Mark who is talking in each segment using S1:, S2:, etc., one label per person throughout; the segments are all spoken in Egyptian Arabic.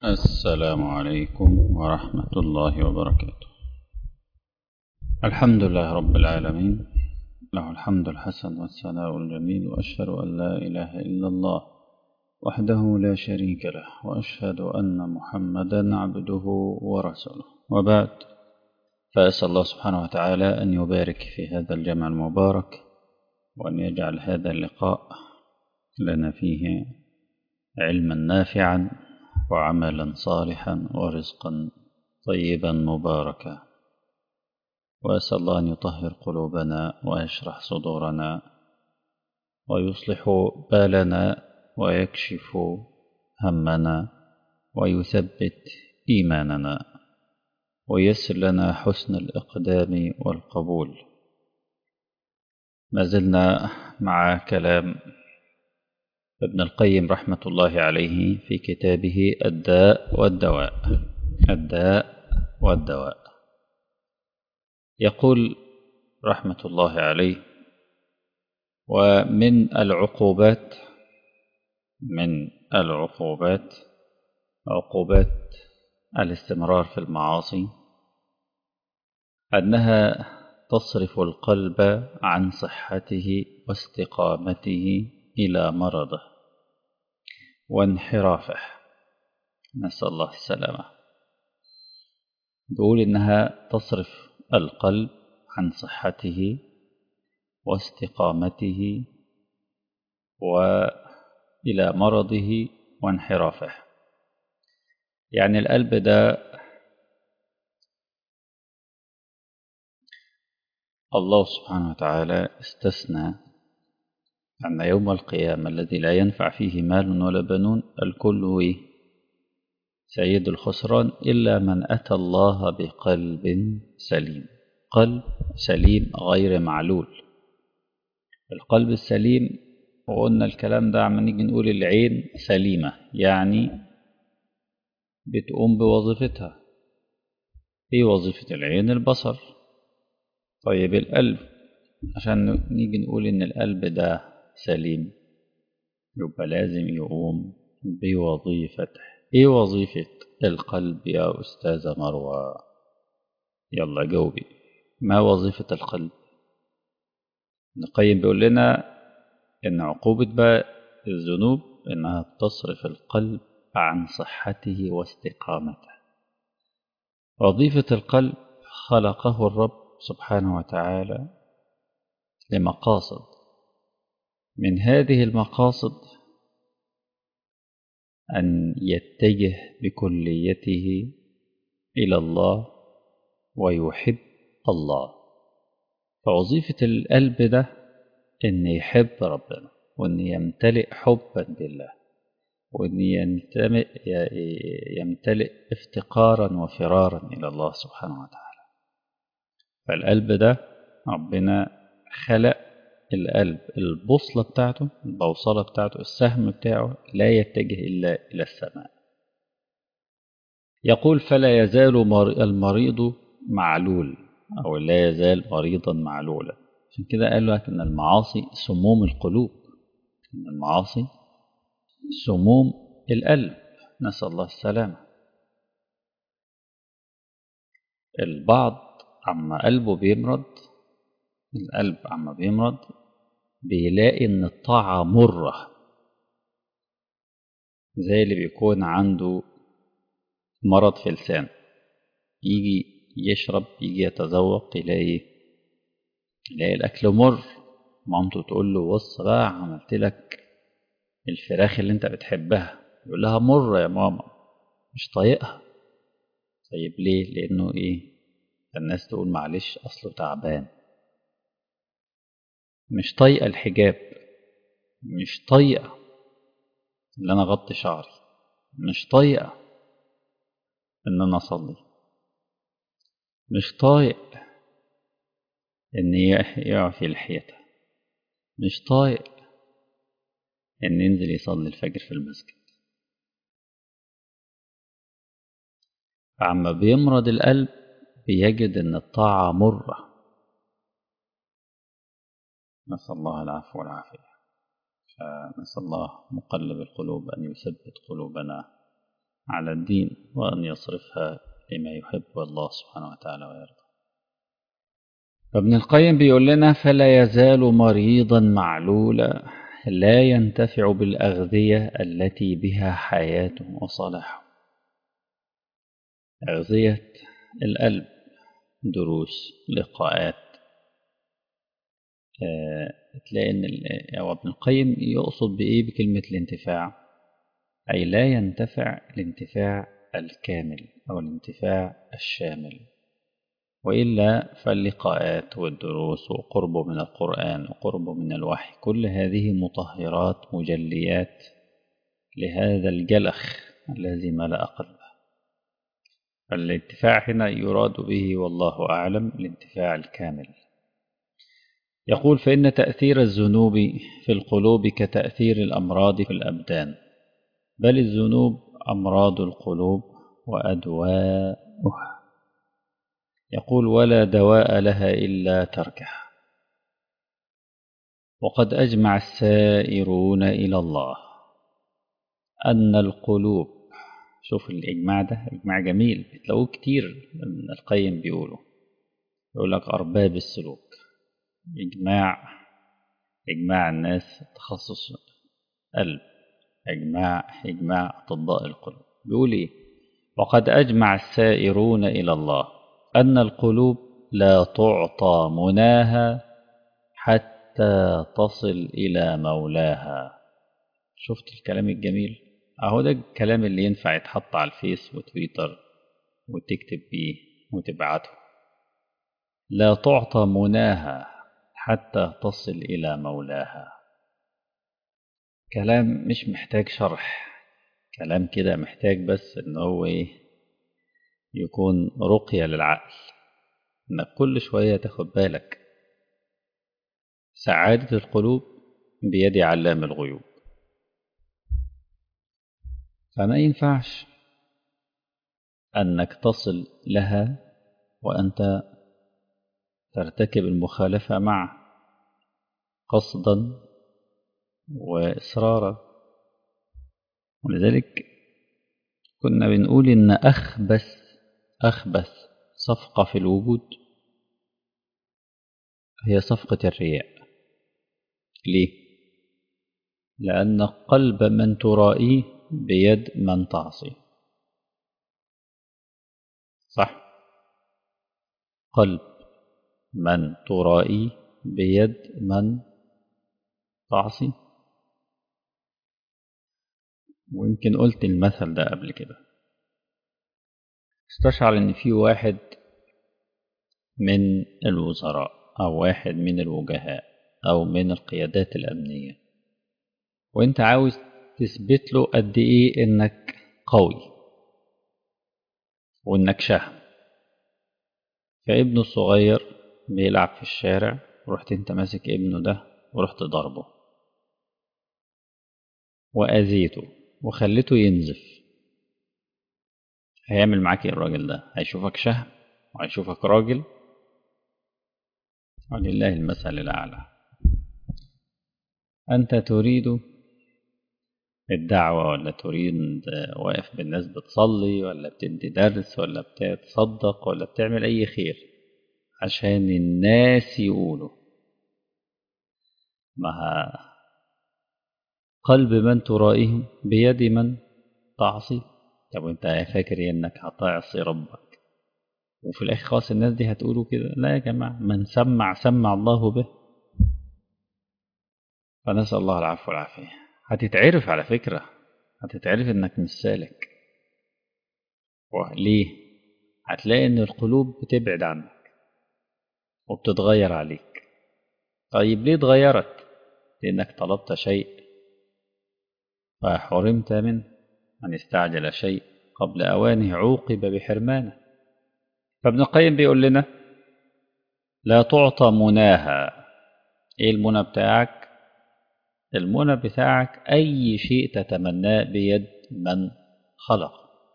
S1: السلام عليكم ورحمة الله وبركاته الحمد لله رب العالمين له الحمد الحسن والثناء الجميل وأشهد أن لا إله إلا الله وحده لا شريك له وأشهد أن محمدا عبده ورسوله وبعد فأسأل الله سبحانه وتعالى أن يبارك في هذا الجمع المبارك وأن يجعل هذا اللقاء لنا فيه علما نافعا وعملا صالحا ورزقا طيبا مباركا وأسأل الله أن يطهر قلوبنا ويشرح صدورنا ويصلح بالنا ويكشف همنا ويثبت إيماننا ويسر لنا حسن الإقدام والقبول ما زلنا مع كلام ابن القيم رحمة الله عليه في كتابه الداء والدواء الداء والدواء يقول رحمة الله عليه ومن العقوبات من العقوبات عقوبات الاستمرار في المعاصي أنها تصرف القلب عن صحته واستقامته إلى مرضه وانحرافه نسأل الله السلامة بيقول إنها تصرف القلب عن صحته واستقامته وإلى مرضه وانحرافه يعني القلب ده الله سبحانه وتعالى استثنى أن يوم القيامة الذي لا ينفع فيه مال ولا بنون الكل سيد الخسران إلا من أتى الله بقلب سليم قلب سليم غير معلول القلب السليم وقلنا الكلام ده عم نيجي نقول العين سليمة يعني بتقوم بوظيفتها ايه وظيفة العين البصر طيب القلب عشان نيجي نقول ان القلب ده سليم يبقى لازم يقوم بوظيفته ايه وظيفة القلب يا أستاذة مروة يلا جاوبي ما وظيفة القلب القيم بيقول لنا ان عقوبة بقى الذنوب انها تصرف القلب عن صحته واستقامته وظيفة القلب خلقه الرب سبحانه وتعالى لمقاصد من هذه المقاصد أن يتجه بكليته إلى الله ويحب الله فوظيفة القلب ده أن يحب ربنا وأن يمتلئ حبا بالله وأن يمتلئ افتقارا وفرارا إلى الله سبحانه وتعالى فالقلب ده ربنا خلق القلب البوصلة بتاعته البوصلة بتاعته السهم بتاعه لا يتجه إلا إلى السماء يقول فلا يزال المريض معلول أو لا يزال مريضا معلولا عشان كده قال لك إن المعاصي سموم القلوب إن المعاصي سموم القلب نسأل الله السلامة البعض عما قلبه بيمرض القلب عما بيمرض بيلاقي ان الطاعة مرة زي اللي بيكون عنده مرض في لسان يجي يشرب يجي يتذوق يلاقي يلاقي الأكل مر مامته تقول له بص بقى عملت لك الفراخ اللي انت بتحبها يقول لها مرة يا ماما مش طايقها طيب ليه لأنه ايه الناس تقول معلش أصله تعبان مش طايقة الحجاب مش طايقة اللي أنا أغطي شعري مش طايقة إن أنا أصلي مش طايق إن يعفي لحيتها مش طايق إن ينزل يصلي الفجر في المسجد فعما بيمرض القلب بيجد إن الطاعة مرة نسأل الله العفو والعافية فنسأل الله مقلب القلوب أن يثبت قلوبنا على الدين وأن يصرفها لما يحب الله سبحانه وتعالى ويرضى فابن القيم بيقول لنا فلا يزال مريضا معلولا لا ينتفع بالأغذية التي بها حياته وصلاحه أغذية القلب دروس لقاءات آه تلاقي ان أو ابن القيم يقصد بايه بكلمه الانتفاع اي لا ينتفع الانتفاع الكامل او الانتفاع الشامل والا فاللقاءات والدروس وقربه من القران وقربه من الوحي كل هذه مطهرات مجليات لهذا الجلخ الذي ملا قلبه فالانتفاع هنا يراد به والله اعلم الانتفاع الكامل يقول فإن تأثير الذنوب في القلوب كتأثير الأمراض في الأبدان بل الذنوب أمراض القلوب وأدواؤها يقول ولا دواء لها إلا تركها وقد أجمع السائرون إلى الله أن القلوب شوف الإجماع ده إجماع جميل بتلاقوه كتير من القيم بيقولوا يقول لك أرباب السلوك إجماع إجماع الناس تخصص قلب إجماع إجماع أطباء القلوب بيقول إيه وقد أجمع السائرون إلى الله أن القلوب لا تعطى مناها حتى تصل إلى مولاها شفت الكلام الجميل أهو ده الكلام اللي ينفع يتحط على الفيس وتويتر وتكتب بيه وتبعته لا تعطى مناها حتى تصل إلى مولاها كلام مش محتاج شرح كلام كده محتاج بس إن هو إيه يكون رقية للعقل إنك كل شوية تاخد بالك سعادة القلوب بيد علام الغيوب فما ينفعش أنك تصل لها وأنت ترتكب المخالفة معه قصدا وإصرارا ولذلك كنا بنقول إن أخبث أخبث صفقة في الوجود هي صفقة الرياء ليه؟ لأن قلب من ترائيه بيد من تعصي صح قلب من ترائي بيد من تعصي ويمكن قلت المثل ده قبل كده استشعر ان في واحد من الوزراء او واحد من الوجهاء او من القيادات الامنيه وانت عاوز تثبت له قد ايه انك قوي وانك شهم فابنه الصغير بيلعب في الشارع ورحت انت ماسك ابنه ده ورحت ضربه وأذيته وخليته ينزف هيعمل معاك ايه الراجل ده هيشوفك شهم وهيشوفك راجل ولله المثل الأعلى أنت تريد الدعوة ولا تريد واقف بالناس بتصلي ولا بتدي درس ولا بتتصدق ولا بتعمل أي خير عشان الناس يقولوا ما قلب من ترائهم بيد من تعصي طب وانت فاكر ايه انك هتعصي ربك وفي الاخر خلاص الناس دي هتقولوا كده لا يا جماعة من سمع سمع الله به فنسأل الله العفو والعافية هتتعرف على فكرة هتتعرف انك مش سالك ليه هتلاقي ان القلوب بتبعد عنك وبتتغير عليك طيب ليه اتغيرت لانك طلبت شيء فحرمت منه من استعجل شيء قبل اوانه عوقب بحرمانه فابن القيم بيقول لنا لا تعطى مناها ايه المنى بتاعك المنى بتاعك أي شيء تتمناه بيد من خلق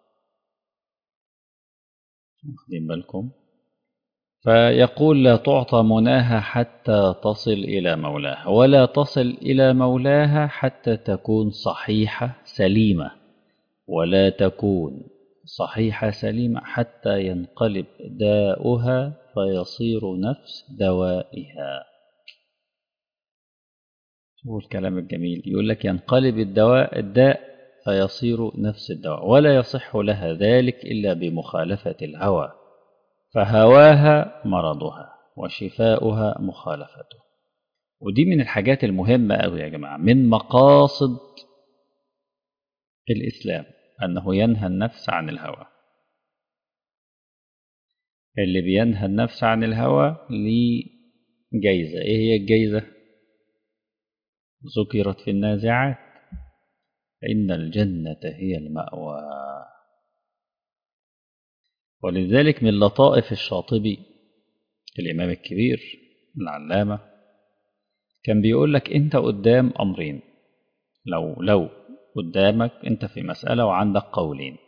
S1: واخدين بالكم فيقول لا تعطى مناها حتى تصل إلى مولاها ولا تصل إلى مولاها حتى تكون صحيحة سليمة ولا تكون صحيحة سليمة حتى ينقلب داؤها فيصير نفس دوائها شوفوا الكلام الجميل يقول لك ينقلب الدواء الداء فيصير نفس الدواء ولا يصح لها ذلك إلا بمخالفة الهوى فهواها مرضها وشفاؤها مخالفته ودي من الحاجات المهمة أوي يا جماعة من مقاصد الإسلام أنه ينهى النفس عن الهوى اللي بينهى النفس عن الهوى ليه جايزة إيه هي الجايزة ذكرت في النازعات إن الجنة هي المأوى ولذلك من لطائف الشاطبي الإمام الكبير العلامة كان بيقول لك أنت قدام أمرين لو لو قدامك أنت في مسألة وعندك قولين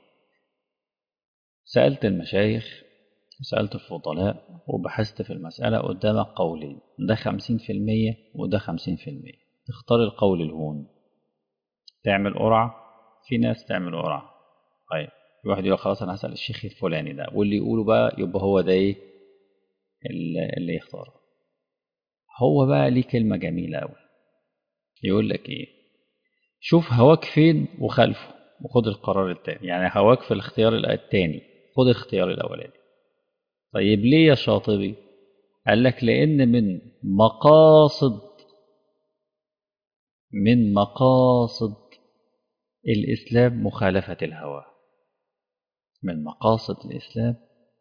S1: سألت المشايخ وسألت الفضلاء وبحثت في المسألة قدامك قولين ده خمسين في المية وده خمسين في المية تختار القول الهون تعمل قرعة في ناس تعمل قرعة طيب في واحد يقول خلاص أنا هسأل الشيخ الفلاني ده واللي يقوله بقى يبقى هو ده إيه اللي, اللي يختاره هو بقى ليه كلمة جميلة أوي يقول لك إيه شوف هواك فين وخلفه وخد القرار التاني يعني هواك في الاختيار التاني خد الاختيار الأولاني طيب ليه يا شاطبي قال لك لأن من مقاصد من مقاصد الإسلام مخالفة الهوى من مقاصد الإسلام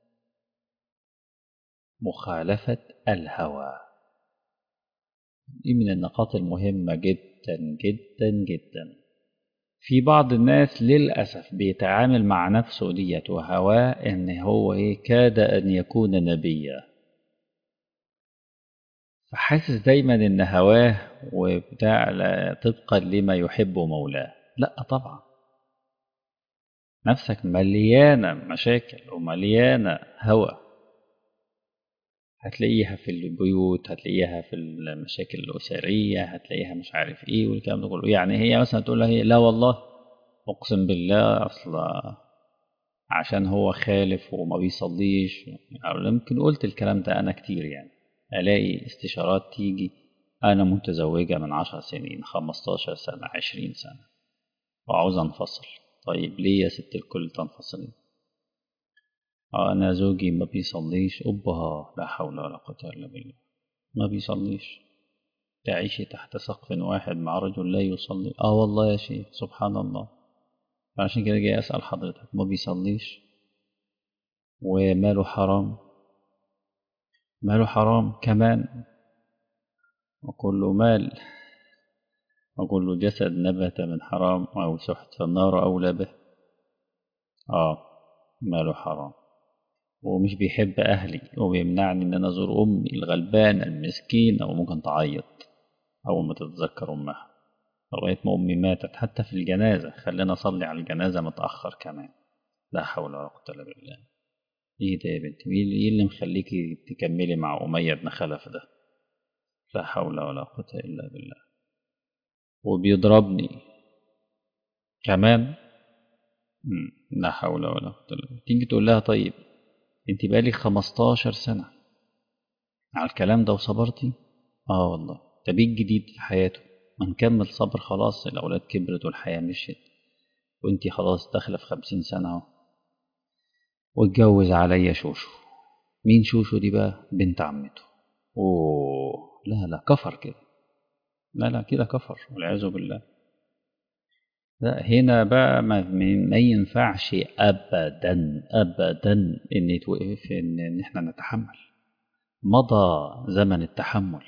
S1: مخالفة الهوى دي من النقاط المهمة جدا جدا جدا في بعض الناس للأسف بيتعامل مع نفسه ديت وهواه إن هو إيه كاد أن يكون نبيا فحاسس دايما إن هواه وبتاع طبقا لما يحب مولاه لا طبعا نفسك مليانة مشاكل ومليانة هوى هتلاقيها في البيوت هتلاقيها في المشاكل الأسرية هتلاقيها مش عارف إيه والكلام ده كله يعني هي مثلا تقول لها لا والله أقسم بالله أصل عشان هو خالف وما بيصليش يعني يمكن قلت الكلام ده أنا كتير يعني ألاقي استشارات تيجي أنا متزوجة من عشر سنين خمستاشر سنة عشرين سنة وعاوز أنفصل طيب ليه يا ست الكل تنفصلي أنا زوجي ما بيصليش أبها لا حول ولا قوة إلا بالله ما بيصليش تعيشي تحت سقف واحد مع رجل لا يصلي آه والله يا شيخ سبحان الله عشان كده جاي أسأل حضرتك ما بيصليش وماله حرام ماله حرام كمان وكل مال وكل جسد نبت من حرام أو سحت فالنار أولى به آه ماله حرام ومش بيحب أهلي وبيمنعني إن أنا أزور أمي الغلبانة المسكينة وممكن تعيط أول ما تتذكر أمها لغاية ما أمي ماتت حتى في الجنازة خلينا أصلي على الجنازة متأخر كمان لا حول ولا قوة إلا بالله إيه ده يا بنتي إيه اللي مخليكي تكملي مع أمية بن خلف ده لا حول ولا قوة إلا بالله وبيضربني كمان لا حول ولا قوة إلا بالله تيجي تقول لها طيب انت بقالك 15 سنة على الكلام ده وصبرتي اه والله طب ايه الجديد في حياته ما نكمل صبر خلاص الأولاد كبرت والحياة مشيت وانت خلاص داخلة في خمسين سنة اهو واتجوز عليا شوشو مين شوشو دي بقى بنت عمته اوه لا لا كفر كده لا لا كده كفر والعياذ بالله لا هنا بقى ما, ما ينفعش ابدا ابدا ان يتوقف ان, إن احنا نتحمل مضى زمن التحمل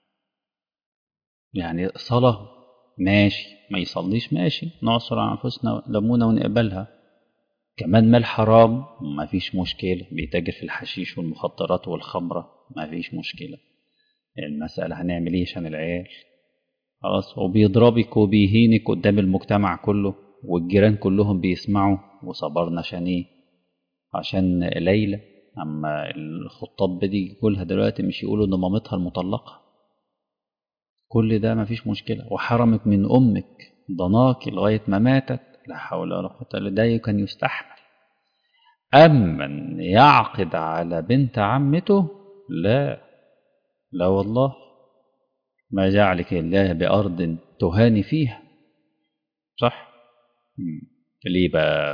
S1: يعني صلاة ماشي ما يصليش ماشي نعصر على أنفسنا لمونة ونقبلها كمان مال حرام ما فيش مشكلة بيتاجر في الحشيش والمخدرات والخمرة ما فيش مشكلة المسألة هنعمل ايه عشان العيال خلاص وبيضربك وبيهينك قدام المجتمع كله والجيران كلهم بيسمعوا وصبرنا عشان ايه عشان ليلى اما الخطاب بدي يقولها دلوقتي مش يقولوا ان مامتها المطلقة كل ده مفيش مشكلة وحرمك من امك ضناك لغاية ما ماتت لا حول ولا قوة إلا بالله كان يستحمل أما أن يعقد على بنت عمته لا لا والله ما جعلك الله بأرض تهاني فيها صح مم. ليه بقى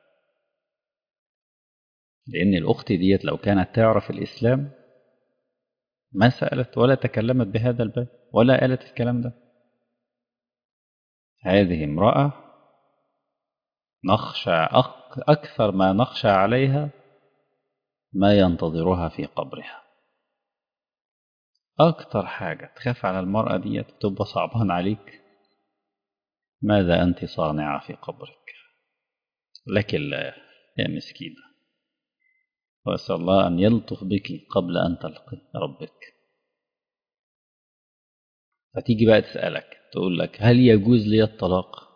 S1: لأن الأخت ديت لو كانت تعرف الإسلام ما سألت ولا تكلمت بهذا الباب ولا قالت الكلام ده هذه امرأة نخشى أكثر ما نخشى عليها ما ينتظرها في قبرها أكتر حاجة تخاف على المرأة دي تبقى صعبان عليك ماذا أنت صانعة في قبرك لك الله يا مسكينة وأسأل الله أن يلطف بك قبل أن تلقي ربك فتيجي بقى تسألك تقول لك هل يجوز لي الطلاق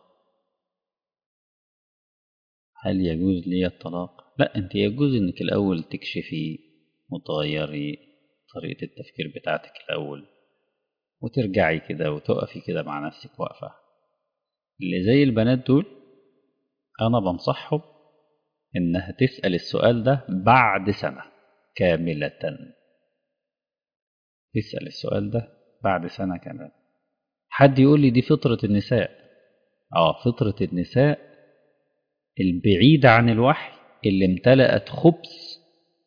S1: هل يجوز لي الطلاق لا أنت يجوز أنك الأول تكشفي وتغيري طريقة التفكير بتاعتك الأول وترجعي كده وتقفي كده مع نفسك واقفة اللي زي البنات دول أنا بنصحهم إنها تسأل السؤال ده بعد سنة كاملة تسأل السؤال ده بعد سنة كاملة حد يقول لي دي فطرة النساء آه فطرة النساء البعيدة عن الوحي اللي امتلأت خبث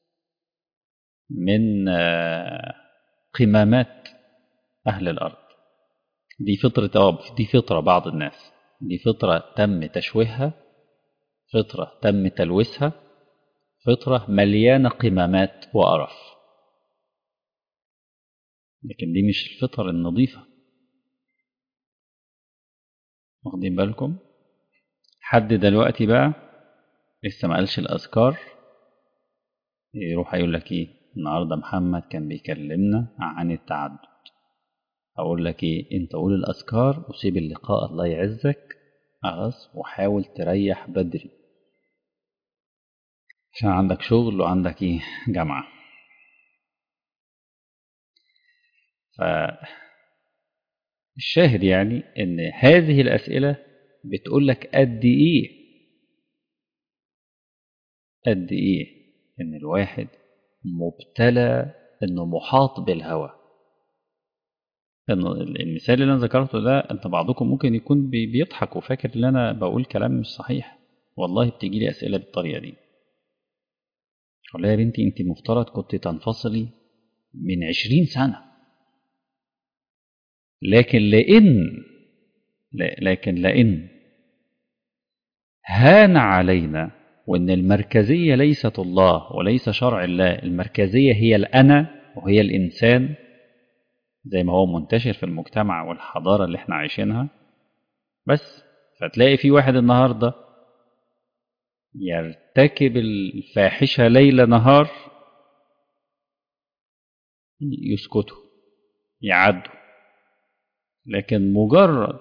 S1: من قمامات أهل الأرض دي فطرة أوب دي فطرة بعض الناس دي فطرة تم تشويهها فطرة تم تلويثها فطرة مليانة قمامات وقرف لكن دي مش الفطر النظيفة واخدين بالكم حد دلوقتي بقى لسه ما قالش الأذكار يروح يقول لك ايه النهارده محمد كان بيكلمنا عن التعدد اقول لك ايه انت قول الاذكار وسيب اللقاء الله يعزك خلاص وحاول تريح بدري عشان عندك شغل وعندك ايه جامعه ف الشاهد يعني ان هذه الاسئله بتقول لك قد ايه قد ايه ان الواحد مبتلى انه محاط بالهوى انه المثال اللي انا ذكرته ده انت بعضكم ممكن يكون بيضحك وفاكر ان انا بقول كلام مش صحيح والله بتيجي لي اسئله بالطريقه دي اقول يا بنتي انت مفترض كنت تنفصلي من عشرين سنه لكن لان لكن لان هان علينا وان المركزيه ليست الله وليس شرع الله المركزيه هي الانا وهي الانسان زي ما هو منتشر في المجتمع والحضاره اللي احنا عايشينها بس فتلاقي في واحد النهارده يرتكب الفاحشه ليل نهار يسكتوا يعدوا لكن مجرد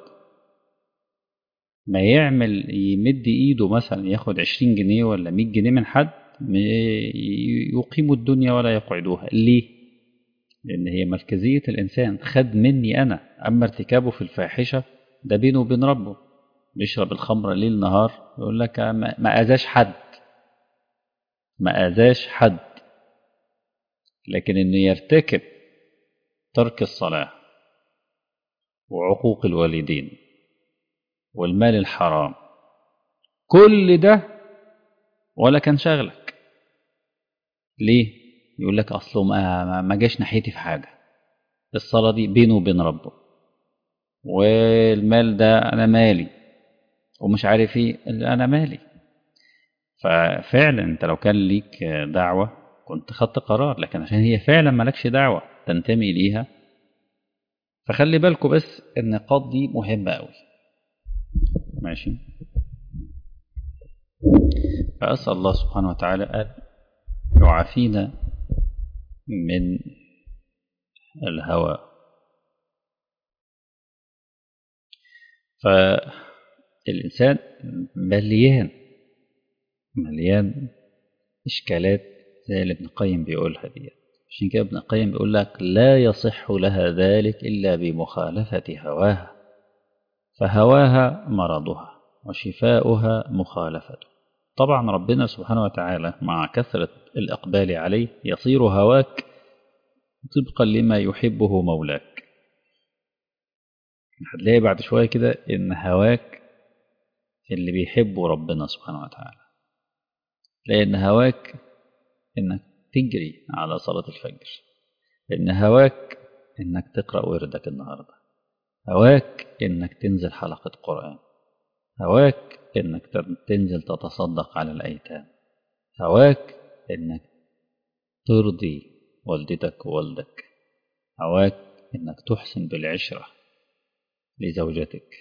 S1: ما يعمل يمد ايده مثلا ياخد عشرين جنيه ولا مية جنيه من حد يقيموا الدنيا ولا يقعدوها ليه لان هي مركزية الانسان خد مني انا اما ارتكابه في الفاحشة ده بينه وبين ربه بيشرب الخمر ليل نهار يقول لك ما اذاش حد ما اذاش حد لكن انه يرتكب ترك الصلاة وعقوق الوالدين والمال الحرام كل ده ولا كان شغلك ليه يقول لك اصله ما, ما جاش ناحيتي في حاجه الصلاه دي بينه وبين ربه والمال ده انا مالي ومش عارف ايه انا مالي ففعلا انت لو كان ليك دعوه كنت خدت قرار لكن عشان هي فعلا مالكش دعوه تنتمي ليها فخلي بالكم بس النقاط دي مهمه قوي ماشي فأسأل الله سبحانه وتعالى أن يعافينا من الهوى فالإنسان مليان مليان إشكالات زي اللي ابن القيم بيقولها دي عشان كده ابن القيم بيقول لك لا يصح لها ذلك إلا بمخالفة هواها فهواها مرضها وشفاؤها مخالفته طبعا ربنا سبحانه وتعالى مع كثرة الإقبال عليه يصير هواك طبقا لما يحبه مولاك هتلاقي بعد شوية كده إن هواك اللي بيحبه ربنا سبحانه وتعالى لأن هواك إنك تجري على صلاة الفجر إن هواك إنك تقرأ وردك النهاردة هواك إنك تنزل حلقة قرآن هواك إنك تنزل تتصدق على الأيتام هواك إنك ترضي والدتك ووالدك هواك إنك تحسن بالعشرة لزوجتك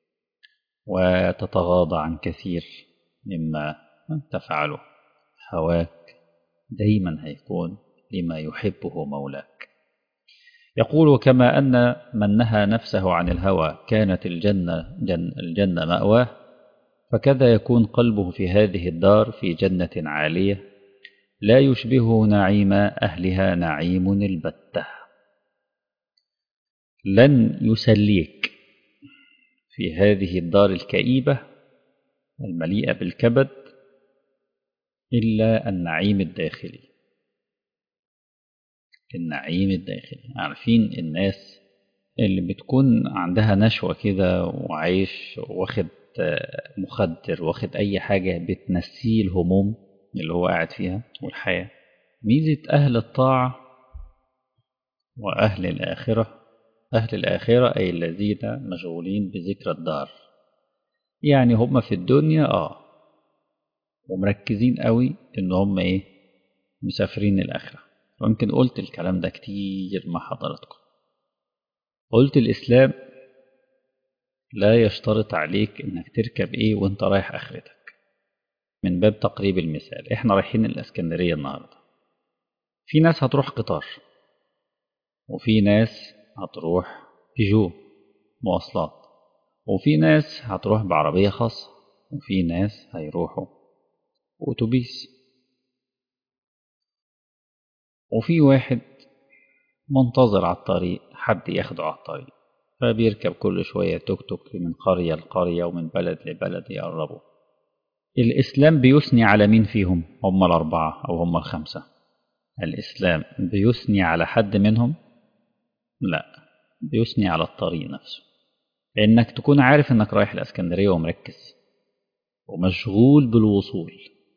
S1: وتتغاضى عن كثير مما تفعله هواك دايما هيكون لما يحبه مولاك يقول كما أن من نهى نفسه عن الهوى كانت الجنة, جن الجنة مأواه فكذا يكون قلبه في هذه الدار في جنة عالية لا يشبه نعيم أهلها نعيم البتة لن يسليك في هذه الدار الكئيبة المليئة بالكبد إلا النعيم الداخلي النعيم الداخلي عارفين الناس اللي بتكون عندها نشوة كده وعايش واخد مخدر واخد أي حاجة بتنسيه الهموم اللي هو قاعد فيها والحياة ميزة أهل الطاعة وأهل الآخرة أهل الآخرة أي الذين مشغولين بذكر الدار يعني هم في الدنيا آه ومركزين قوي إن هم إيه مسافرين الآخرة ويمكن قلت الكلام ده كتير مع حضراتكم قلت الإسلام لا يشترط عليك إنك تركب إيه وإنت رايح آخرتك من باب تقريب المثال إحنا رايحين الإسكندرية النهاردة في ناس هتروح قطار وفي ناس هتروح بيجو مواصلات وفي ناس هتروح بعربية خاصة وفي ناس هيروحوا أتوبيس وفي واحد منتظر على الطريق حد ياخده على الطريق فبيركب كل شوية توك توك من قرية لقرية ومن بلد لبلد يقربوا الإسلام بيثني على مين فيهم هم الأربعة أو هم الخمسة الإسلام بيثني على حد منهم لا بيثني على الطريق نفسه لأنك تكون عارف إنك رايح الإسكندرية ومركز ومشغول بالوصول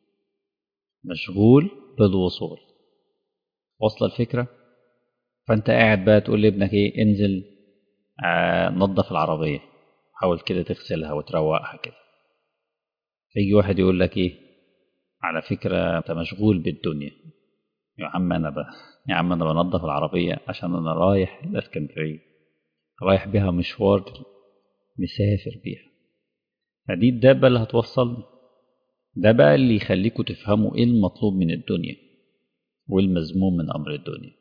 S1: مشغول بالوصول وصل الفكرة فأنت قاعد بقى تقول لابنك إيه انزل آه نظف العربية حاول كده تغسلها وتروقها كده فيجي واحد يقول لك إيه على فكرة أنت مشغول بالدنيا يا عم أنا بقى يا عم أنا بنظف العربية عشان أنا رايح الإسكندرية رايح بيها مشوار مسافر بيها فدي الدابة اللي هتوصلني ده بقى اللي يخليكوا تفهموا إيه المطلوب من الدنيا والمذموم من أمر الدنيا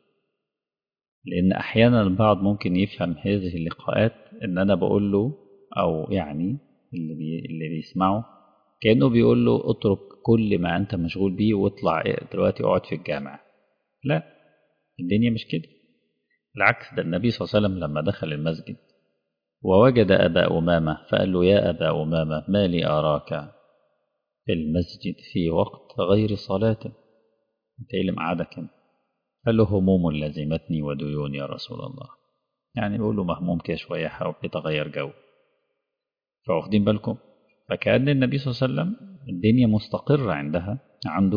S1: لأن أحيانا البعض ممكن يفهم هذه اللقاءات إن أنا بقول له أو يعني اللي, بي اللي بيسمعه كأنه بيقول له اترك كل ما أنت مشغول بيه واطلع دلوقتي اقعد في الجامع لا الدنيا مش كده بالعكس ده النبي صلى الله عليه وسلم لما دخل المسجد ووجد أبا أمامة فقال له يا أبا أمامة ما لي أراك في المسجد في وقت غير صلاة انت ايه اللي مقعدك هنا قال له هموم لزمتني وديون يا رسول الله يعني بيقول له مهموم كده شوية حبيت أغير جو فواخدين بالكم فكأن النبي صلى الله عليه وسلم الدنيا مستقرة عندها عنده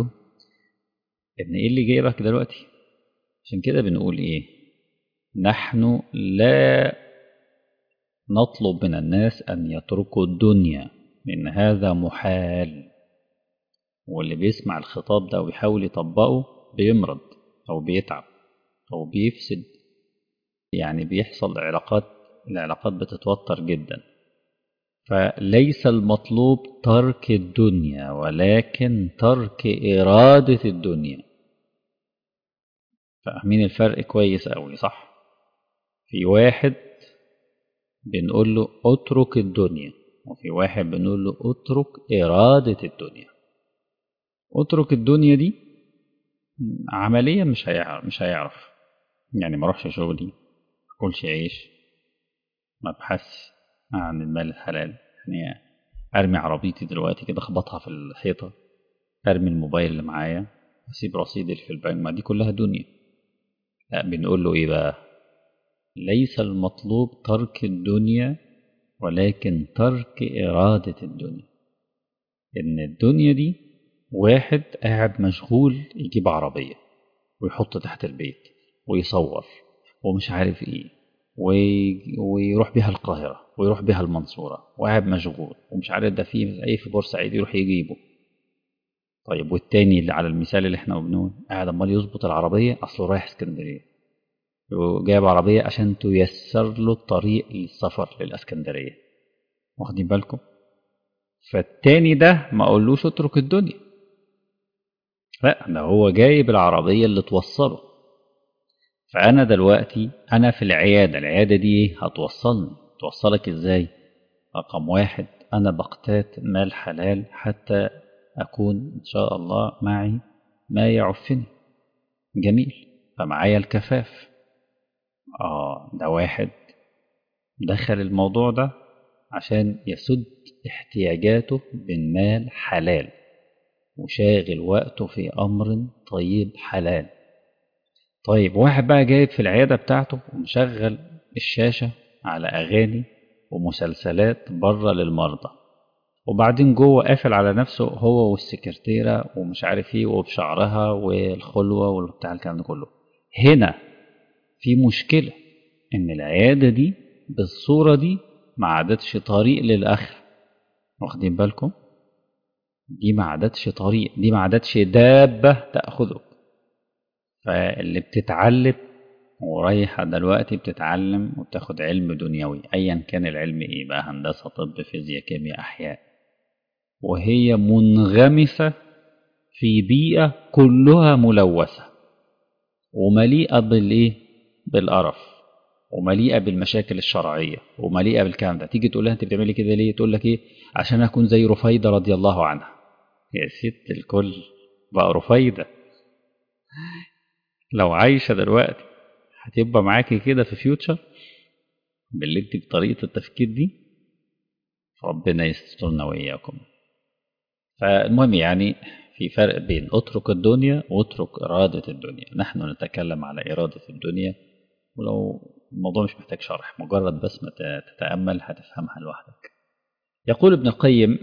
S1: إن إيه اللي جايبك دلوقتي عشان كده بنقول إيه نحن لا نطلب من الناس أن يتركوا الدنيا لأن هذا محال واللي بيسمع الخطاب ده ويحاول يطبقه بيمرض أو بيتعب أو بيفسد يعني بيحصل علاقات العلاقات بتتوتر جدا فليس المطلوب ترك الدنيا ولكن ترك إرادة الدنيا فاهمين الفرق كويس أوي صح في واحد بنقول له اترك الدنيا وفي واحد بنقول له اترك إرادة الدنيا اترك الدنيا دي عمليا مش هيعرف مش هيعرف يعني ما اروحش شغلي ما اكلش عيش ما ابحث عن المال الحلال يعني ارمي عربيتي دلوقتي كده اخبطها في الحيطه ارمي الموبايل اللي معايا اسيب رصيدي في البنك ما دي كلها دنيا لا بنقول له ايه بقى ليس المطلوب ترك الدنيا ولكن ترك إرادة الدنيا إن الدنيا دي واحد قاعد مشغول يجيب عربية ويحط تحت البيت ويصور ومش عارف ايه وي... ويروح بيها القاهرة ويروح بيها المنصورة وقاعد مشغول ومش عارف ده فيه ايه في بورسعيد يروح يجيبه طيب والتاني اللي على المثال اللي احنا بنقول قاعد امال يظبط العربية اصله رايح اسكندرية وجايب عربية عشان تيسر له الطريق للسفر للاسكندرية واخدين بالكم فالتاني ده ما اقولوش اترك الدنيا لا ده هو جايب العربية اللي توصله فأنا دلوقتي أنا في العيادة العيادة دي إيه؟ هتوصلني توصلك إزاي رقم واحد أنا بقتات مال حلال حتى أكون إن شاء الله معي ما يعفني جميل فمعايا الكفاف آه ده واحد دخل الموضوع ده عشان يسد احتياجاته من مال حلال وشاغل وقته في أمر طيب حلال طيب واحد بقى جايب في العيادة بتاعته ومشغل الشاشة على أغاني ومسلسلات بره للمرضى وبعدين جوه قافل على نفسه هو والسكرتيرة ومش عارف ايه وبشعرها والخلوة والبتاع الكلام ده كله هنا في مشكلة إن العيادة دي بالصورة دي ما عادتش طريق للآخرة واخدين بالكم؟ دي ما عادتش طريق دي ما عادتش دابة تأخذك فاللي بتتعلم ورايحة دلوقتي بتتعلم وبتاخد علم دنيوي أيا كان العلم إيه بقى هندسة طب فيزياء كيمياء أحياء وهي منغمسة في بيئة كلها ملوثة ومليئة بالإيه؟ بالقرف ومليئة بالمشاكل الشرعية ومليئة بالكلام ده تيجي تقول لها أنت بتعملي كده ليه؟ تقول لك إيه؟ عشان أكون زي رفيدة رضي الله عنها يا ست الكل بقى رفيدة لو عايشة دلوقتي هتبقى معاكي كده في فيوتشر باللي انت بطريقة التفكير دي ربنا يسترنا وإياكم فالمهم يعني في فرق بين اترك الدنيا واترك إرادة الدنيا نحن نتكلم على إرادة الدنيا ولو الموضوع مش محتاج شرح مجرد بس ما تتأمل هتفهمها لوحدك يقول ابن القيم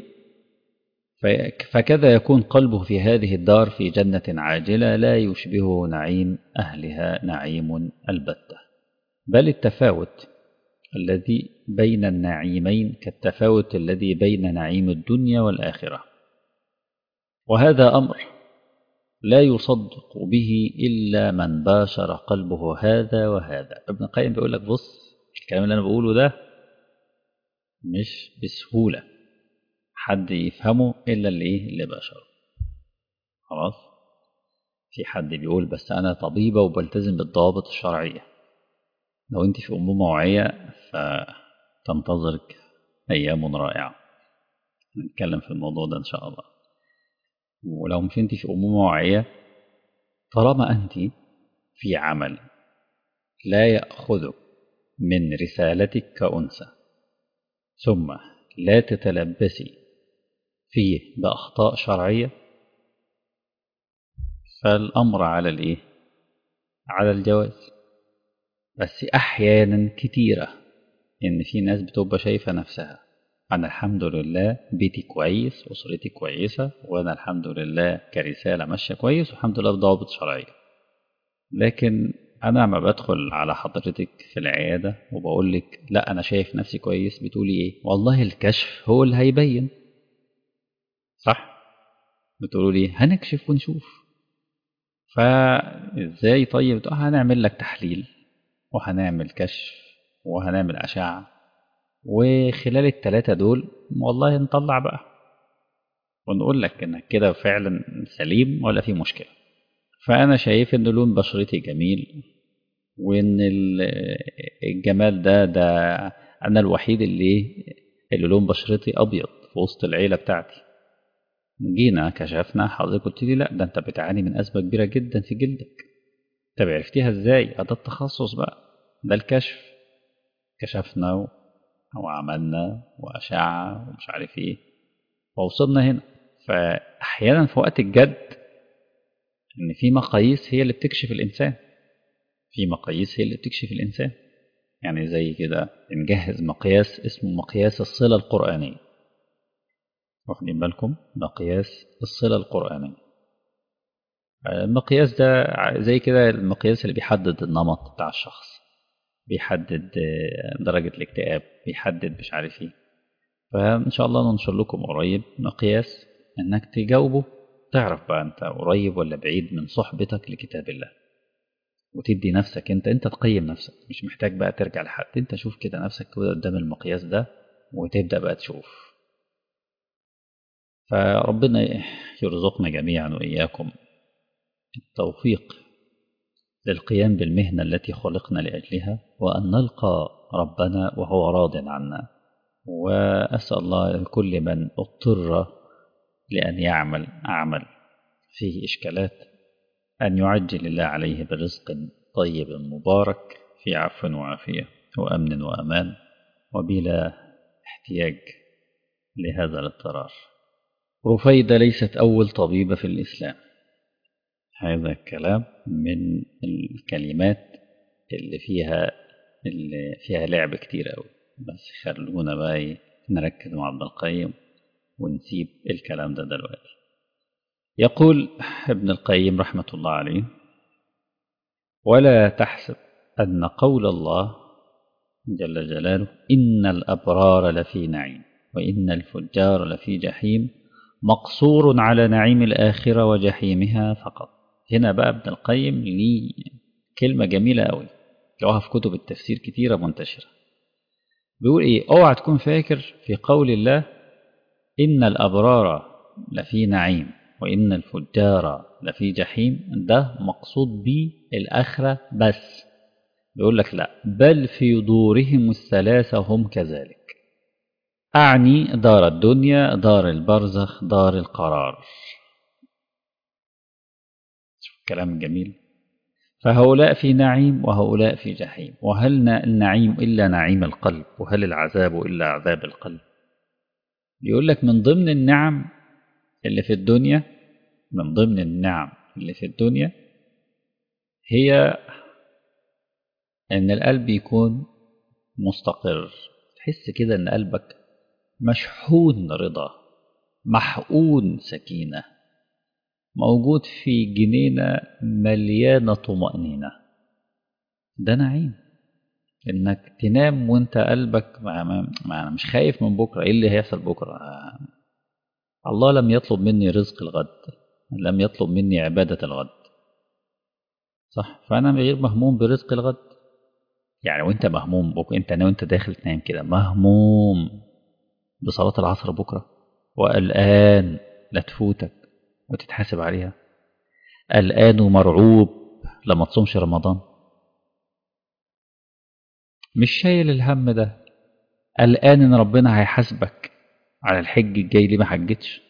S1: فكذا يكون قلبه في هذه الدار في جنة عاجلة لا يشبه نعيم أهلها نعيم البتة بل التفاوت الذي بين النعيمين كالتفاوت الذي بين نعيم الدنيا والآخرة وهذا أمر لا يصدق به إلا من باشر قلبه هذا وهذا ابن القيم بيقول لك بص الكلام اللي أنا بقوله ده مش بسهولة حد يفهمه إلا اللي إيه اللي بشره خلاص في حد بيقول بس أنا طبيبة وبلتزم بالضوابط الشرعية لو أنت في أمومة وعية فتنتظرك أيام رائعة نتكلم في الموضوع ده إن شاء الله ولو مش أنت في أمومة وعية طالما أنت في عمل لا يأخذك من رسالتك كأنثى ثم لا تتلبسي فيه بأخطاء شرعية فالأمر على الإيه؟ على الجواز بس أحيانا كتيرة إن في ناس بتبقى شايفة نفسها أنا الحمد لله بيتي كويس أسرتي كويسة وأنا الحمد لله كرسالة ماشية كويس والحمد لله بضوابط شرعية لكن أنا ما بدخل على حضرتك في العيادة وبقول لك لا أنا شايف نفسي كويس بتقولي إيه والله الكشف هو اللي هيبين صح بتقولوا لي هنكشف ونشوف فازاي طيب هنعمل لك تحليل وهنعمل كشف وهنعمل أشعة وخلال التلاتة دول والله نطلع بقى ونقول لك انك كده فعلا سليم ولا في مشكلة فأنا شايف إن لون بشرتي جميل وإن الجمال ده ده أنا الوحيد اللي اللي لون بشرتي أبيض في وسط العيلة بتاعتي جينا كشفنا حضرتك قلت لي لا ده أنت بتعاني من أزمة كبيرة جدا في جلدك طب عرفتيها إزاي؟ ده التخصص بقى ده الكشف كشفنا وعملنا وأشعة ومش عارف إيه ووصلنا هنا فأحيانا في وقت الجد إن في مقاييس هي اللي بتكشف الإنسان في مقاييس هي اللي بتكشف الإنسان يعني زي كده نجهز مقياس اسمه مقياس الصلة القرآنية واخدين بالكم مقياس الصلة القرآنية المقياس ده زي كده المقياس اللي بيحدد النمط بتاع الشخص بيحدد درجة الاكتئاب بيحدد مش عارف ايه فإن شاء الله ننشر لكم قريب مقياس إنك تجاوبه تعرف بقى أنت قريب ولا بعيد من صحبتك لكتاب الله وتدي نفسك أنت أنت تقيم نفسك مش محتاج بقى ترجع لحد أنت شوف كده نفسك كده قدام المقياس ده وتبدأ بقى تشوف فربنا يرزقنا جميعا وإياكم التوفيق للقيام بالمهنة التي خلقنا لأجلها وأن نلقى ربنا وهو راض عنا وأسأل الله لكل من اضطر لأن يعمل عمل فيه إشكالات أن يعجل الله عليه برزق طيب مبارك في عفو وعافية وأمن وأمان وبلا احتياج لهذا الاضطرار رفيدة ليست أول طبيبة في الإسلام هذا الكلام من الكلمات اللي فيها اللي فيها لعب كتير قوي بس خلونا بقى نركز مع ابن القيم ونسيب الكلام ده دلوقتي يقول ابن القيم رحمة الله عليه ولا تحسب أن قول الله جل جلاله إن الأبرار لفي نعيم وإن الفجار لفي جحيم مقصور على نعيم الآخرة وجحيمها فقط هنا بقى ابن القيم ليه كلمة جميلة قوي لقوها في كتب التفسير كتيرة منتشرة بيقول ايه اوعى تكون فاكر في قول الله إن الأبرار لفي نعيم وإن الفجار لفي جحيم ده مقصود به الآخرة بس بيقول لك لا بل في دورهم الثلاثة هم كذلك أعني دار الدنيا دار البرزخ دار القرار شوف الكلام الجميل فهؤلاء في نعيم وهؤلاء في جحيم وهل النعيم إلا نعيم القلب وهل العذاب إلا عذاب القلب يقول لك من ضمن النعم اللي في الدنيا من ضمن النعم اللي في الدنيا هي ان القلب يكون مستقر تحس كده ان قلبك مشحون رضا محقون سكينة موجود في جنينة مليانة طمأنينة ده نعيم انك تنام وانت قلبك ما ما ما مش خايف من بكره ايه اللي هيحصل بكره الله لم يطلب مني رزق الغد لم يطلب مني عباده الغد صح فانا غير مهموم برزق الغد يعني وانت مهموم بكره انت وانت داخل تنام كده مهموم بصلاه العصر بكره وقلقان لا تفوتك وتتحاسب عليها قلقان ومرعوب لما تصومش رمضان مش شايل الهم ده قلقان ان ربنا هيحاسبك على الحج الجاي ليه ما حجتش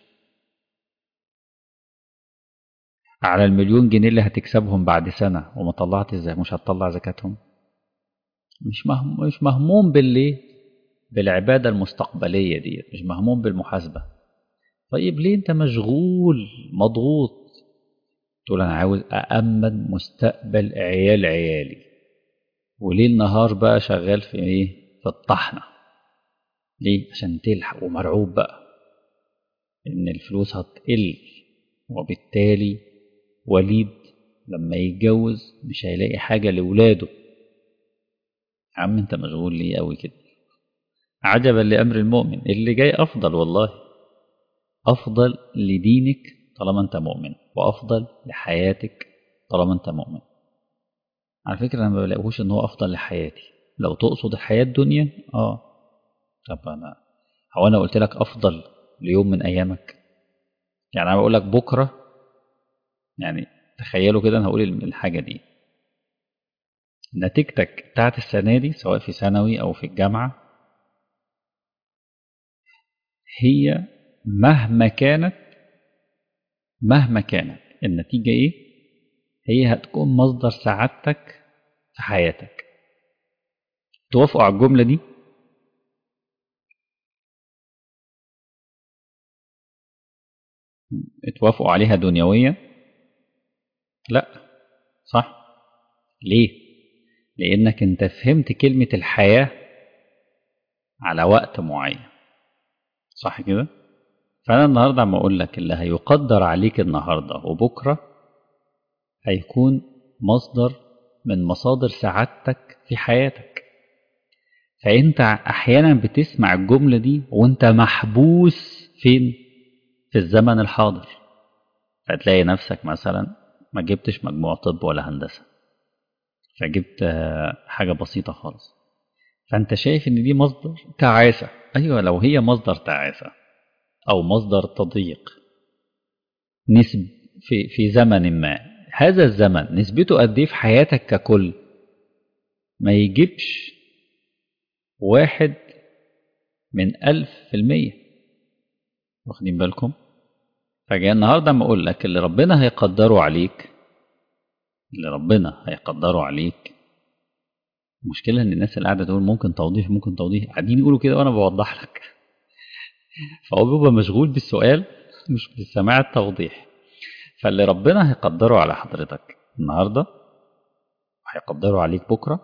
S1: على المليون جنيه اللي هتكسبهم بعد سنة وما طلعت ازاي مش هتطلع زكاتهم مش مهموم مش مهموم بالليه بالعبادة المستقبلية دي مش مهموم بالمحاسبة طيب ليه انت مشغول مضغوط تقول انا عاوز أأمن مستقبل عيال عيالي وليل نهار بقى شغال في ايه في الطحنة ليه عشان تلحق ومرعوب بقى ان الفلوس هتقل وبالتالي وليد لما يتجوز مش هيلاقي حاجة لولاده يا عم انت مشغول ليه قوي كده عجبا لأمر المؤمن اللي جاي أفضل والله أفضل لدينك طالما أنت مؤمن وأفضل لحياتك طالما أنت مؤمن على فكرة أنا ما بلاقيهوش إن هو أفضل لحياتي لو تقصد الحياة الدنيا آه طب أنا هو أنا قلت لك أفضل ليوم من أيامك يعني أنا بقول لك بكرة يعني تخيلوا كده أنا هقول الحاجة دي نتيجتك بتاعت السنة دي سواء في ثانوي أو في الجامعة هي مهما كانت مهما كانت النتيجة إيه هي هتكون مصدر سعادتك في حياتك توافقوا على الجملة دي اتوافقوا عليها دنيوية لا صح ليه لانك انت فهمت كلمة الحياة على وقت معين صح كده فانا النهاردة عم اقول لك اللي هيقدر عليك النهاردة وبكرة هيكون مصدر من مصادر سعادتك في حياتك فانت احيانا بتسمع الجملة دي وانت محبوس فين في الزمن الحاضر فتلاقي نفسك مثلا ما جبتش مجموع طب ولا هندسة فجبت حاجة بسيطة خالص فانت شايف ان دي مصدر تعاسة ايوه لو هي مصدر تعاسة او مصدر تضييق نسب في في زمن ما هذا الزمن نسبته قد ايه في حياتك ككل ما يجيبش واحد من ألف في المية واخدين بالكم فجاء النهاردة ما أقول لك اللي ربنا هيقدره عليك اللي ربنا هيقدره عليك المشكلة إن الناس اللي قاعدة تقول ممكن توضيح ممكن توضيح قاعدين يقولوا كده وأنا بوضح لك فهو بيبقى مشغول بالسؤال مش بسماع التوضيح فاللي ربنا هيقدره على حضرتك النهاردة هيقدره عليك بكرة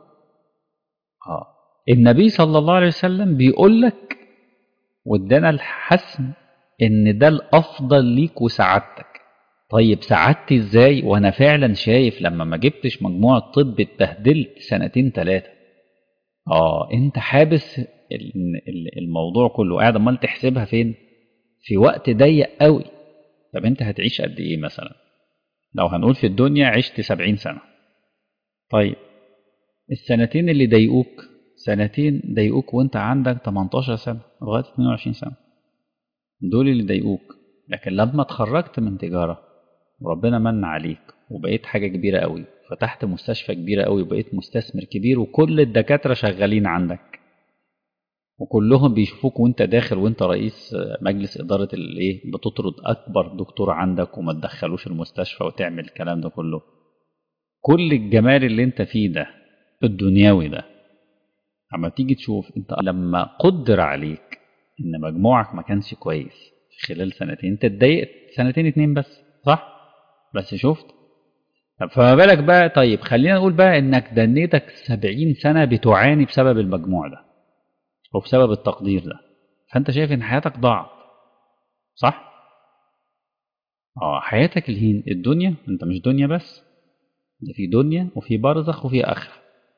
S1: اه النبي صلى الله عليه وسلم بيقول لك وادانا الحسم ان ده الافضل ليك وسعادتك طيب سعادتي ازاي وانا فعلا شايف لما ما جبتش مجموع طب اتبهدلت سنتين ثلاثه اه انت حابس الموضوع كله قاعد امال تحسبها فين في وقت ضيق قوي طب انت هتعيش قد ايه مثلا لو هنقول في الدنيا عشت سبعين سنه طيب السنتين اللي ضايقوك سنتين ضايقوك وانت عندك 18 سنه لغايه 22 سنه دول اللي ضايقوك لكن لما اتخرجت من تجاره وربنا من عليك وبقيت حاجه كبيره قوي فتحت مستشفى كبيره قوي وبقيت مستثمر كبير وكل الدكاتره شغالين عندك وكلهم بيشوفوك وانت داخل وانت رئيس مجلس اداره الايه بتطرد اكبر دكتور عندك وما تدخلوش المستشفى وتعمل الكلام ده كله كل الجمال اللي انت فيه ده الدنيوي ده اما تيجي تشوف انت لما قدر عليك ان مجموعك ما كانش كويس في خلال سنتين انت اتضايقت سنتين اتنين بس صح بس شفت طب فما بالك بقى طيب خلينا نقول بقى انك دنيتك سبعين سنة بتعاني بسبب المجموع ده وبسبب التقدير ده فانت شايف ان حياتك ضاعت صح اه حياتك الهين الدنيا انت مش دنيا بس ده في دنيا وفي برزخ وفي اخره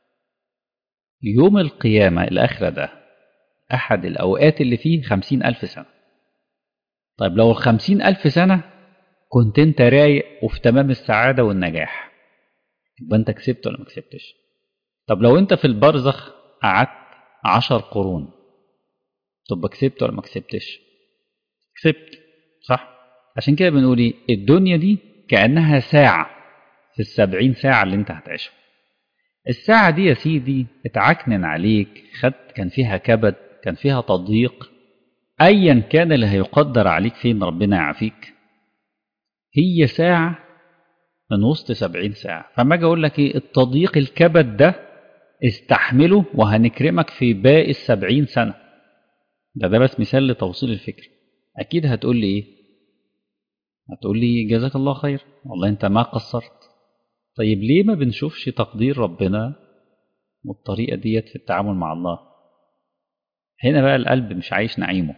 S1: يوم القيامة الآخرة ده أحد الأوقات اللي فيه خمسين ألف سنة طيب لو الخمسين ألف سنة كنت أنت رايق وفي تمام السعادة والنجاح يبقى أنت كسبت ولا ما كسبتش طب لو أنت في البرزخ قعدت عشر قرون تبقى كسبت ولا ما كسبتش كسبت صح عشان كده بنقول ايه الدنيا دي كأنها ساعة في السبعين ساعة اللي انت هتعيشها الساعة دي يا سيدي اتعكنن عليك خدت كان فيها كبد كان فيها تضييق أيا كان اللي هيقدر عليك فين ربنا يعافيك هي ساعة من وسط سبعين ساعة فما أجي أقول لك إيه التضييق الكبد ده استحمله وهنكرمك في باقي السبعين سنة ده ده بس مثال لتوصيل الفكر أكيد هتقول لي إيه هتقول لي جزاك الله خير والله أنت ما قصرت طيب ليه ما بنشوفش تقدير ربنا والطريقة ديت في التعامل مع الله هنا بقى القلب مش عايش نعيمه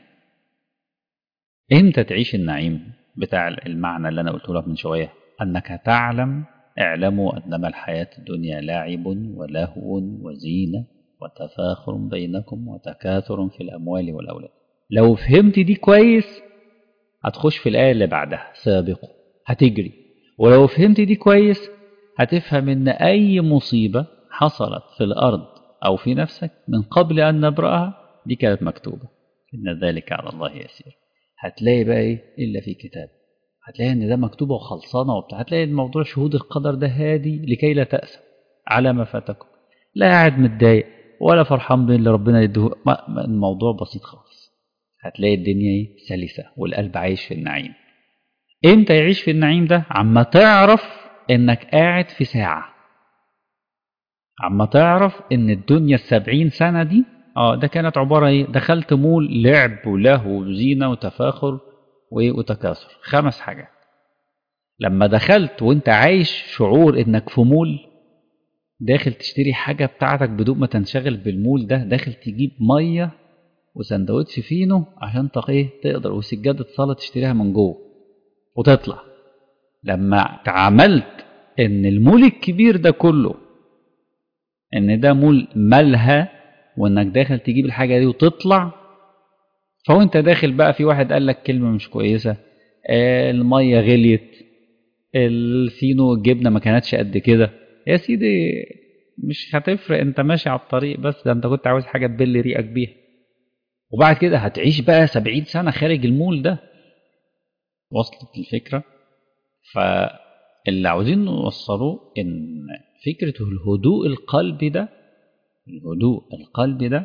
S1: امتى تعيش النعيم بتاع المعنى اللي انا قلته لك من شويه انك تعلم اعلموا انما الحياه الدنيا لاعب ولهو وزينه وتفاخر بينكم وتكاثر في الاموال والاولاد لو فهمت دي كويس هتخش في الايه اللي بعدها سابقوا هتجري ولو فهمت دي كويس هتفهم ان اي مصيبه حصلت في الارض او في نفسك من قبل ان نبراها دي كانت مكتوبه ان ذلك على الله يسير هتلاقي بقى ايه الا في كتاب هتلاقي ان ده مكتوبه وخلصانه وبتاع هتلاقي الموضوع شهود القدر ده هادي لكي لا تأسى على ما فاتكم لا قاعد متضايق ولا فرحان باللي ربنا يديه الموضوع بسيط خالص هتلاقي الدنيا ايه سلسه والقلب عايش في النعيم امتى يعيش في النعيم ده عما تعرف انك قاعد في ساعه عما تعرف ان الدنيا السبعين سنه دي اه ده كانت عبارة ايه دخلت مول لعب ولهو وزينة وتفاخر وتكاثر خمس حاجات لما دخلت وانت عايش شعور انك في مول داخل تشتري حاجة بتاعتك بدون ما تنشغل بالمول ده داخل تجيب مية وسندوتش فينو عشان ايه تقدر وسجادة صلاة تشتريها من جوه وتطلع لما تعاملت ان المول الكبير ده كله ان ده مول مالها وانك داخل تجيب الحاجة دي وتطلع فوانت داخل بقى في واحد قال لك كلمة مش كويسة آه المية غليت الفينو الجبنة ما كانتش قد كده يا سيدي مش هتفرق انت ماشي على الطريق بس ده انت كنت عاوز حاجة تبل ريقك بيها وبعد كده هتعيش بقى سبعين سنة خارج المول ده وصلت الفكرة فاللي عاوزين نوصله ان فكرة الهدوء القلبي ده الهدوء القلبي ده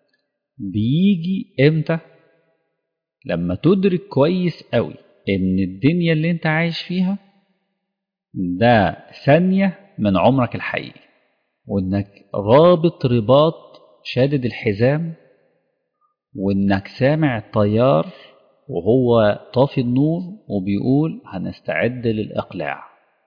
S1: بيجي امتى لما تدرك كويس قوي ان الدنيا اللي انت عايش فيها ده ثانية من عمرك الحقيقي وانك رابط رباط شادد الحزام وانك سامع الطيار وهو طافي النور وبيقول هنستعد للإقلاع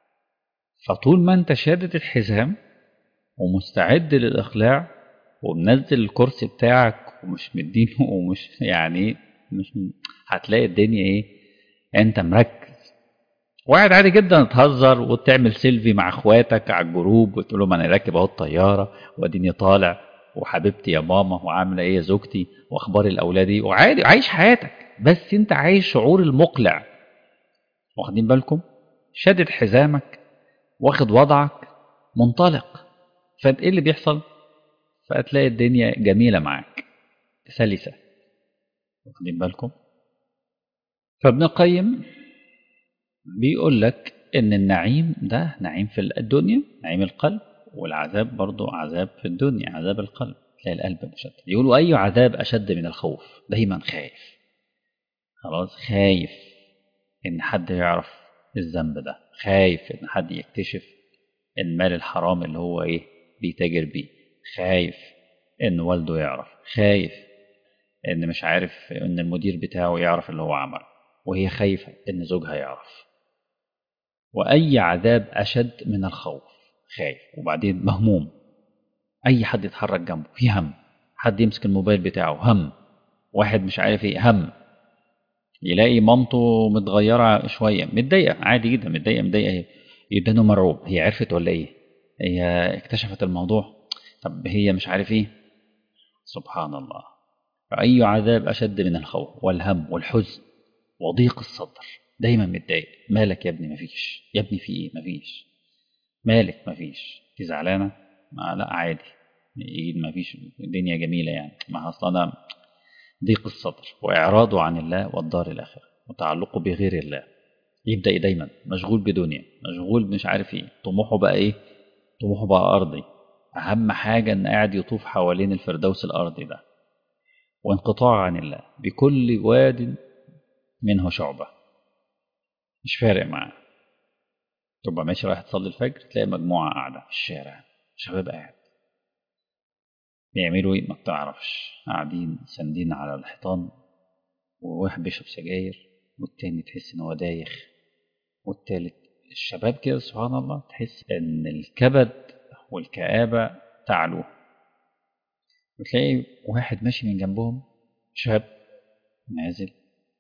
S1: فطول ما انت شادد الحزام ومستعد للإقلاع ومنزل الكرسي بتاعك ومش مدينه ومش يعني مش هتلاقي الدنيا ايه انت مركز وقاعد عادي جدا تهزر وتعمل سيلفي مع اخواتك على الجروب وتقول لهم انا راكب اهو الطياره واديني طالع وحبيبتي يا ماما وعامله ايه يا زوجتي واخبار الاولاد ايه وعادي عايش حياتك بس انت عايش شعور المقلع واخدين بالكم شادد حزامك واخد وضعك منطلق فايه اللي بيحصل فهتلاقي الدنيا جميله معاك سلسه واخدين بالكم فابن القيم بيقول لك ان النعيم ده نعيم في الدنيا نعيم القلب والعذاب برضو عذاب في الدنيا عذاب القلب تلاقي القلب مشتت يقولوا اي عذاب اشد من الخوف دايما خايف خلاص خايف ان حد يعرف الذنب ده خايف ان حد يكتشف المال الحرام اللي هو ايه بيتاجر بيه خايف ان والده يعرف خايف ان مش عارف ان المدير بتاعه يعرف اللي هو عمله وهي خايفة ان زوجها يعرف واي عذاب اشد من الخوف خايف وبعدين مهموم اي حد يتحرك جنبه في هم حد يمسك الموبايل بتاعه هم واحد مش عارف ايه هم يلاقي مامته متغيرة شوية متضايقة عادي جدا متضايقة متضايقة يدانه مرعوب هي عرفت ولا ايه هي اكتشفت الموضوع طب هي مش عارف ايه سبحان الله فأي عذاب أشد من الخوف والهم والحزن وضيق الصدر دايما متضايق مالك يا ابني مفيش يا ابني في ايه مفيش مالك مفيش انت زعلانه ما لا عادي مفيش الدنيا جميله يعني ما اصل انا ضيق الصدر واعراضه عن الله والدار الاخره وتعلقه بغير الله يبدا دايما مشغول بدنيا مشغول مش عارف ايه طموحه بقى ايه طموحه بقى ارضي اهم حاجه ان قاعد يطوف حوالين الفردوس الارضي ده وانقطاع عن الله بكل واد منه شعبه مش فارق معاه تبقى ماشي رايح تصلي الفجر تلاقي مجموعة قاعدة في الشارع شباب قاعد بيعملوا ايه ما بتعرفش قاعدين ساندين على الحيطان وواحد بيشرب سجاير والتاني تحس ان هو دايخ والتالت الشباب كده سبحان الله تحس ان الكبد والكآبة تعلو وتلاقي واحد ماشي من جنبهم شاب نازل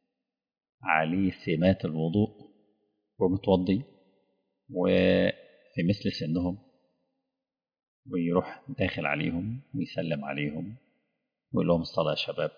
S1: عليه سمات الوضوء ومتوضي وفي مثل سنهم ويروح داخل عليهم ويسلم عليهم ويقول لهم الصلاة يا شباب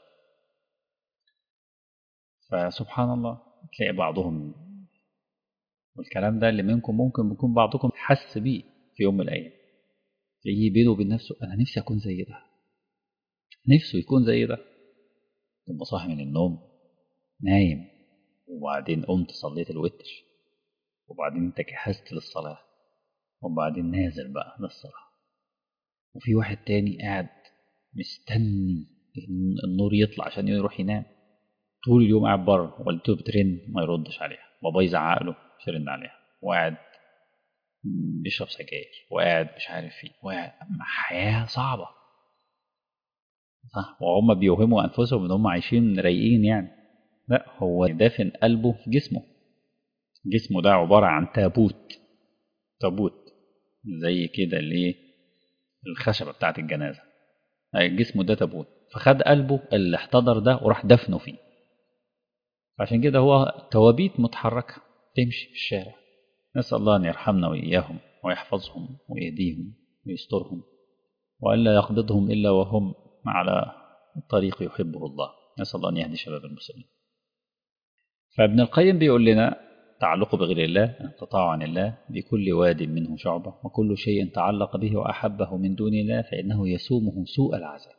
S1: فسبحان الله تلاقي بعضهم والكلام ده اللي منكم ممكن يكون بعضكم حس بيه في يوم من الأيام تلاقيه بينه وبين نفسه أنا نفسي أكون زي ده نفسه يكون زي ده تبقى صاحي من النوم نايم وبعدين قمت صليت الوتر وبعدين انت جهزت للصلاة وبعدين نازل بقى للصلاة وفي واحد تاني قاعد مستني النور يطلع عشان يروح ينام طول اليوم قاعد بره والدته بترن ما يردش عليها بابا يزعق له مش يرن عليها وقاعد بيشرب سجاير وقاعد مش عارف ايه وقاعد حياة صعبة صح وهم بيوهموا انفسهم ان هم عايشين رايقين يعني لا هو دافن قلبه في جسمه جسمه ده عبارة عن تابوت تابوت زي كده الايه الخشبة بتاعت الجنازة جسمه ده تابوت فخد قلبه اللي احتضر ده وراح دفنه فيه عشان كده هو توابيت متحركة تمشي في الشارع نسأل الله أن يرحمنا وإياهم ويحفظهم ويهديهم ويسترهم وألا يقبضهم إلا وهم على الطريق يحبه الله نسأل الله أن يهدي شباب المسلمين فابن القيم بيقول لنا تعلق بغير الله انقطاع عن الله بكل واد منه شعبة وكل شيء تعلق به وأحبه من دون الله فإنه يسومه سوء العذاب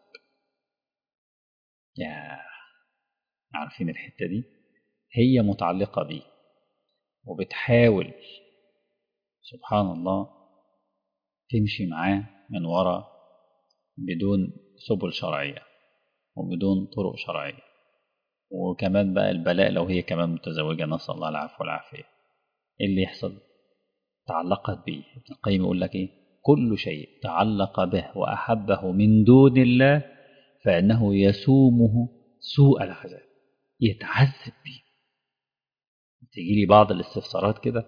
S1: يا عارفين الحتة دي هي متعلقة بيه وبتحاول سبحان الله تمشي معاه من وراء بدون سبل شرعية وبدون طرق شرعية وكمان بقى البلاء لو هي كمان متزوجة نسأل الله العفو والعافية ايه اللي يحصل تعلقت به ابن القيم يقول لك ايه كل شيء تعلق به وأحبه من دون الله فإنه يسومه سوء العذاب يتعذب به تيجي لي بعض الاستفسارات كده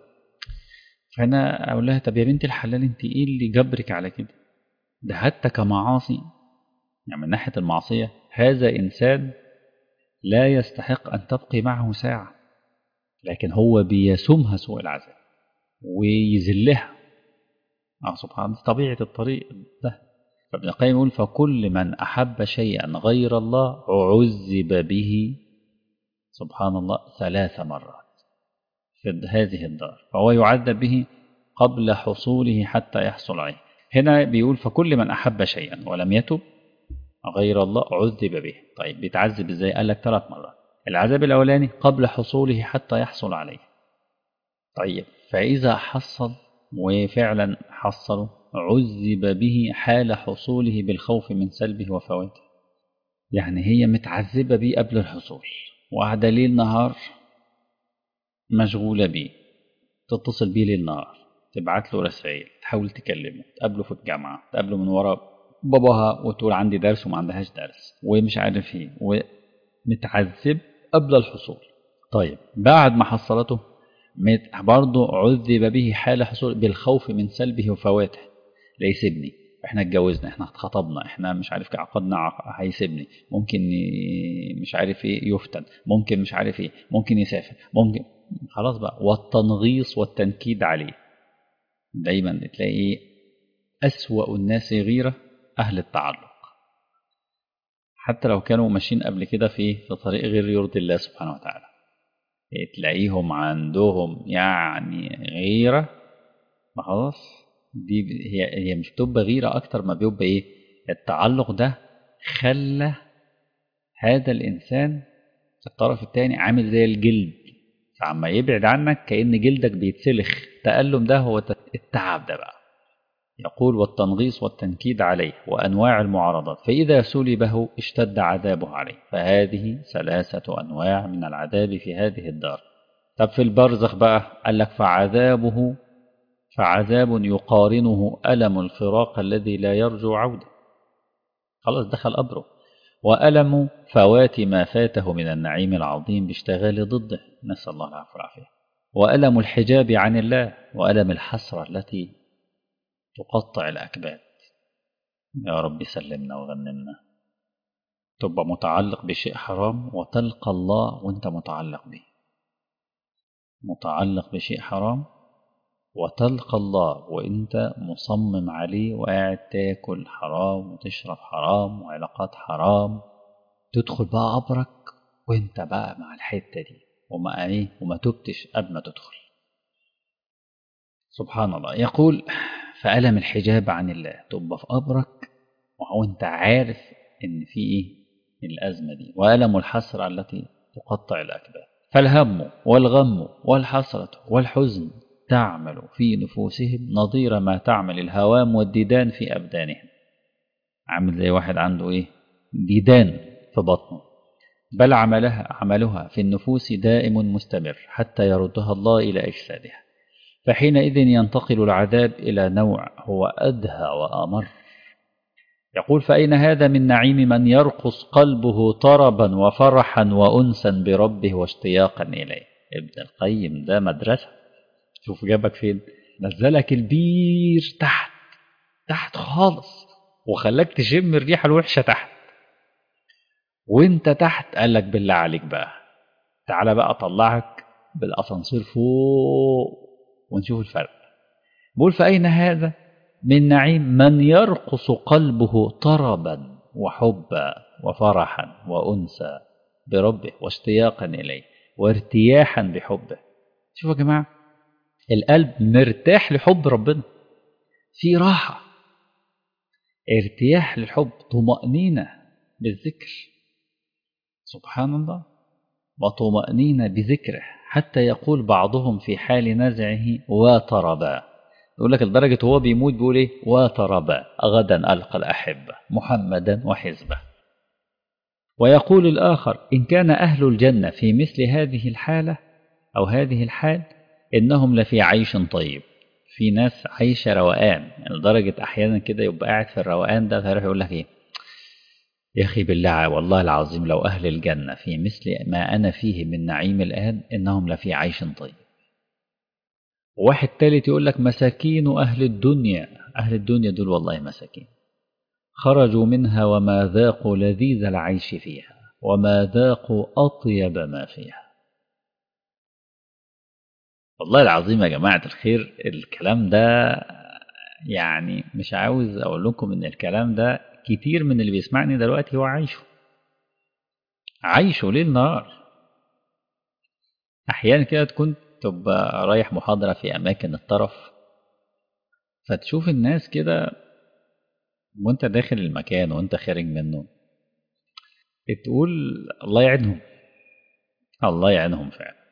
S1: فأنا أقول لها طب يا بنت الحلال أنت إيه اللي جبرك على كده ده حتى كمعاصي يعني من ناحية المعصية هذا إنسان لا يستحق أن تبقي معه ساعة لكن هو بيسومها سوء العذاب ويذلها آه سبحان الله طبيعة الطريق ده فابن القيم يقول فكل من أحب شيئا غير الله عذب به سبحان الله ثلاث مرات في هذه الدار فهو يعذب به قبل حصوله حتى يحصل عليه هنا بيقول فكل من أحب شيئا ولم يتب غير الله عذب به طيب بيتعذب ازاي قال لك ثلاث مرات العذاب الأولاني قبل حصوله حتى يحصل عليه طيب فإذا حصل وفعلا حصل عذب به حال حصوله بالخوف من سلبه وفواته يعني هي متعذبة بيه قبل الحصول وقاعدة ليل نهار مشغولة بيه تتصل بيه ليل نهار تبعت له رسائل تحاول تكلمه تقابله في الجامعة تقابله من ورا باباها وتقول عندي درس وما عندهاش درس ومش عارف ايه ومتعذب قبل الحصول طيب بعد ما حصلته برضه عذب به حال حصول بالخوف من سلبه وفواته لا يسيبني احنا اتجوزنا احنا اتخطبنا احنا مش عارف عقدنا هيسيبني ممكن مش عارف ايه يفتن ممكن مش عارف ايه ممكن يسافر ممكن خلاص بقى والتنغيص والتنكيد عليه دايما تلاقي أسوأ الناس غيرة أهل التعلق حتى لو كانوا ماشيين قبل كده في في طريق غير يرضي الله سبحانه وتعالى تلاقيهم عندهم يعني غيرة ما خلاص دي هي هي مش بتبقى غيرة أكتر ما بيبقى إيه التعلق ده خلى هذا الإنسان الطرف الثاني عامل زي الجلد فعما يبعد عنك كأن جلدك بيتسلخ التألم ده هو التعب ده بقى يقول والتنغيص والتنكيد عليه وأنواع المعارضات فإذا سلبه اشتد عذابه عليه فهذه ثلاثة أنواع من العذاب في هذه الدار طب في البرزخ بقى قال لك فعذابه فعذاب يقارنه ألم الفراق الذي لا يرجو عودة خلاص دخل أبره وألم فوات ما فاته من النعيم العظيم باشتغال ضده نسأل الله العفو والعافية وألم الحجاب عن الله وألم الحسرة التي تقطع الأكباد يا رب سلمنا وغنمنا تبقى متعلق بشيء حرام وتلقى الله وانت متعلق به متعلق بشيء حرام وتلقى الله وانت مصمم عليه وقاعد تاكل حرام وتشرب حرام وعلاقات حرام تدخل بقى قبرك وانت بقى مع الحتة دي وما ايه وما تبتش قبل ما تدخل سبحان الله يقول فألم الحجاب عن الله تبقى في قبرك وانت عارف ان في ايه الأزمة دي وألم الحسرة التي تقطع الأكباد فالهم والغم والحسرة والحزن تعمل في نفوسهم نظير ما تعمل الهوام والديدان في أبدانهم عامل زي واحد عنده إيه ديدان في بطنه بل عملها عملها في النفوس دائم مستمر حتى يردها الله إلى أجسادها فحينئذ ينتقل العذاب إلى نوع هو أدهى وأمر يقول فأين هذا من نعيم من يرقص قلبه طربا وفرحا وأنسا بربه واشتياقا إليه ابن القيم ده مدرسة شوف جابك فين نزلك البير تحت تحت خالص وخلاك تشم الريحة الوحشة تحت وانت تحت قال لك بالله عليك بقى تعالى بقى اطلعك بالاسانسير فوق ونشوف الفرق بقول فأين هذا من نعيم من يرقص قلبه طربا وحبا وفرحا وأنسا بربه واشتياقا إليه وارتياحا بحبه شوفوا يا جماعة القلب مرتاح لحب ربنا في راحة ارتياح للحب طمأنينة بالذكر سبحان الله وطمأنينة بذكره حتى يقول بعضهم في حال نزعه وتربا يقول لك لدرجة هو بيموت بيقول ايه وتربا غدا ألقى الأحبة محمدا وحزبه ويقول الآخر إن كان أهل الجنة في مثل هذه الحالة أو هذه الحال إنهم لفي عيش طيب في ناس عايشة روقان لدرجة أحيانا كده يبقى قاعد في الروقان ده فيروح يقول لك إيه يا أخي بالله والله العظيم لو أهل الجنة في مثل ما أنا فيه من نعيم الآن إنهم لفي عيش طيب وواحد تالت يقول لك مساكين أهل الدنيا أهل الدنيا دول والله مساكين خرجوا منها وما ذاقوا لذيذ العيش فيها وما ذاقوا أطيب ما فيها والله العظيم يا جماعة الخير الكلام ده يعني مش عاوز أقول لكم إن الكلام ده كتير من اللي بيسمعني دلوقتي هو عايشه عايشه ليل نهار أحيانا كده تكون تبقى رايح محاضرة في أماكن الطرف فتشوف الناس كده وانت داخل المكان وانت خارج منه تقول الله يعينهم الله يعينهم فعلا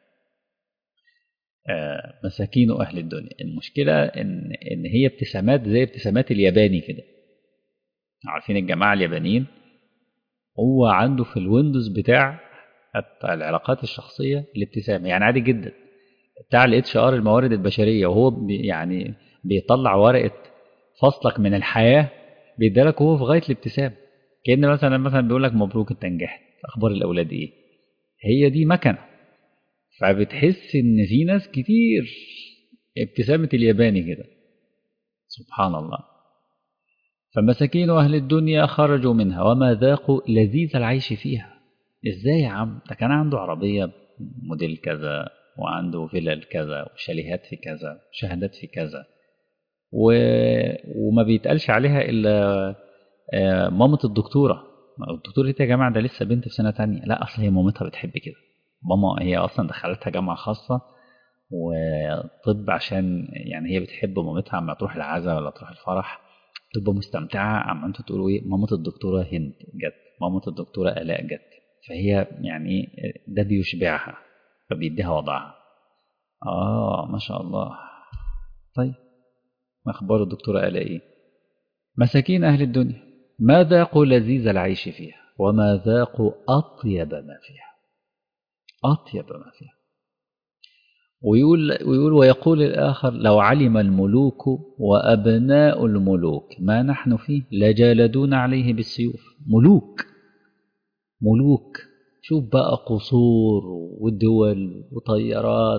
S1: آه مساكين أهل الدنيا المشكلة إن, إن هي ابتسامات زي ابتسامات الياباني كده عارفين الجماعة اليابانيين هو عنده في الويندوز بتاع العلاقات الشخصية الابتسامة يعني عادي جدا بتاع الاتش ار الموارد البشرية وهو بي يعني بيطلع ورقة فصلك من الحياة بيدالك وهو في غاية الابتسام كأن مثلا مثلا بيقول لك مبروك انت نجحت اخبار الاولاد ايه هي دي مكنة فبتحس ان في ناس كتير ابتسامة الياباني كده سبحان الله فمساكين أهل الدنيا خرجوا منها وما ذاقوا لذيذ العيش فيها ازاي يا عم ده كان عنده عربية موديل كذا وعنده فيلل كذا وشاليهات في كذا وشهادات في كذا و... وما بيتقالش عليها إلا مامة الدكتورة الدكتورة دي يا جماعة ده لسه بنت في سنة تانية لا أصل هي مامتها بتحب كده ماما هي أصلا دخلتها جامعة خاصة وطب عشان يعني هي بتحب مامتها عما تروح العزاء ولا تروح الفرح تبقى مستمتعة عما انتوا تقولوا ايه مامة الدكتورة هند جت مامة الدكتورة آلاء جت فهي يعني ده بيشبعها فبيديها وضعها اه ما شاء الله طيب ما اخبار الدكتورة آلاء ايه مساكين اهل الدنيا ما ذاقوا لذيذ العيش فيها وما ذاقوا اطيب ما فيها اطيب ما فيها ويقول, ويقول ويقول الآخر لو علم الملوك وأبناء الملوك ما نحن فيه لجالدون عليه بالسيوف ملوك ملوك شوف بقى قصور ودول وطيارات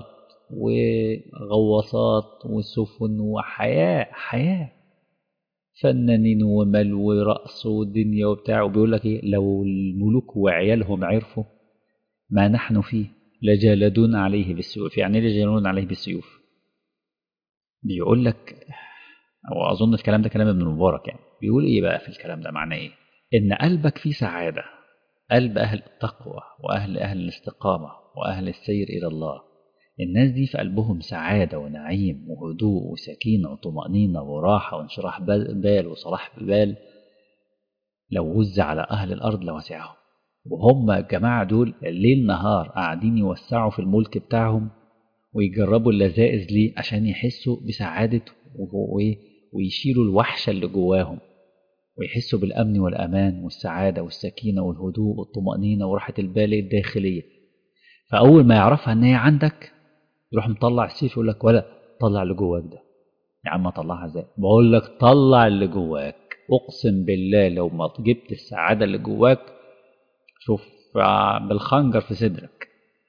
S1: وغواصات وسفن وحياة حياة فنانين ومال ورقص ودنيا وبتاع وبيقول لك ايه لو الملوك وعيالهم عرفوا ما نحن فيه لجالدون عليه بالسيوف يعني ايه لجالدون عليه بالسيوف بيقول لك او اظن الكلام ده كلام ابن المبارك يعني بيقول ايه بقى في الكلام ده معناه ايه ان قلبك فيه سعاده قلب اهل التقوى واهل اهل الاستقامه واهل السير الى الله الناس دي في قلبهم سعاده ونعيم وهدوء وسكينه وطمانينه وراحه وانشراح بال وصلاح بال لو وزع على اهل الارض لوسعهم وهم الجماعة دول الليل نهار قاعدين يوسعوا في الملك بتاعهم ويجربوا اللذائذ ليه عشان يحسوا بسعادة ويشيلوا الوحشة اللي جواهم ويحسوا بالأمن والأمان والسعادة والسكينة والهدوء والطمأنينة وراحة البال الداخلية فأول ما يعرفها إن هي عندك يروح مطلع السيف يقول لك ولا طلع اللي جواك ده يا عم طلعها ازاي بقول لك طلع اللي جواك اقسم بالله لو ما جبت السعاده اللي جواك شوف بالخنجر في صدرك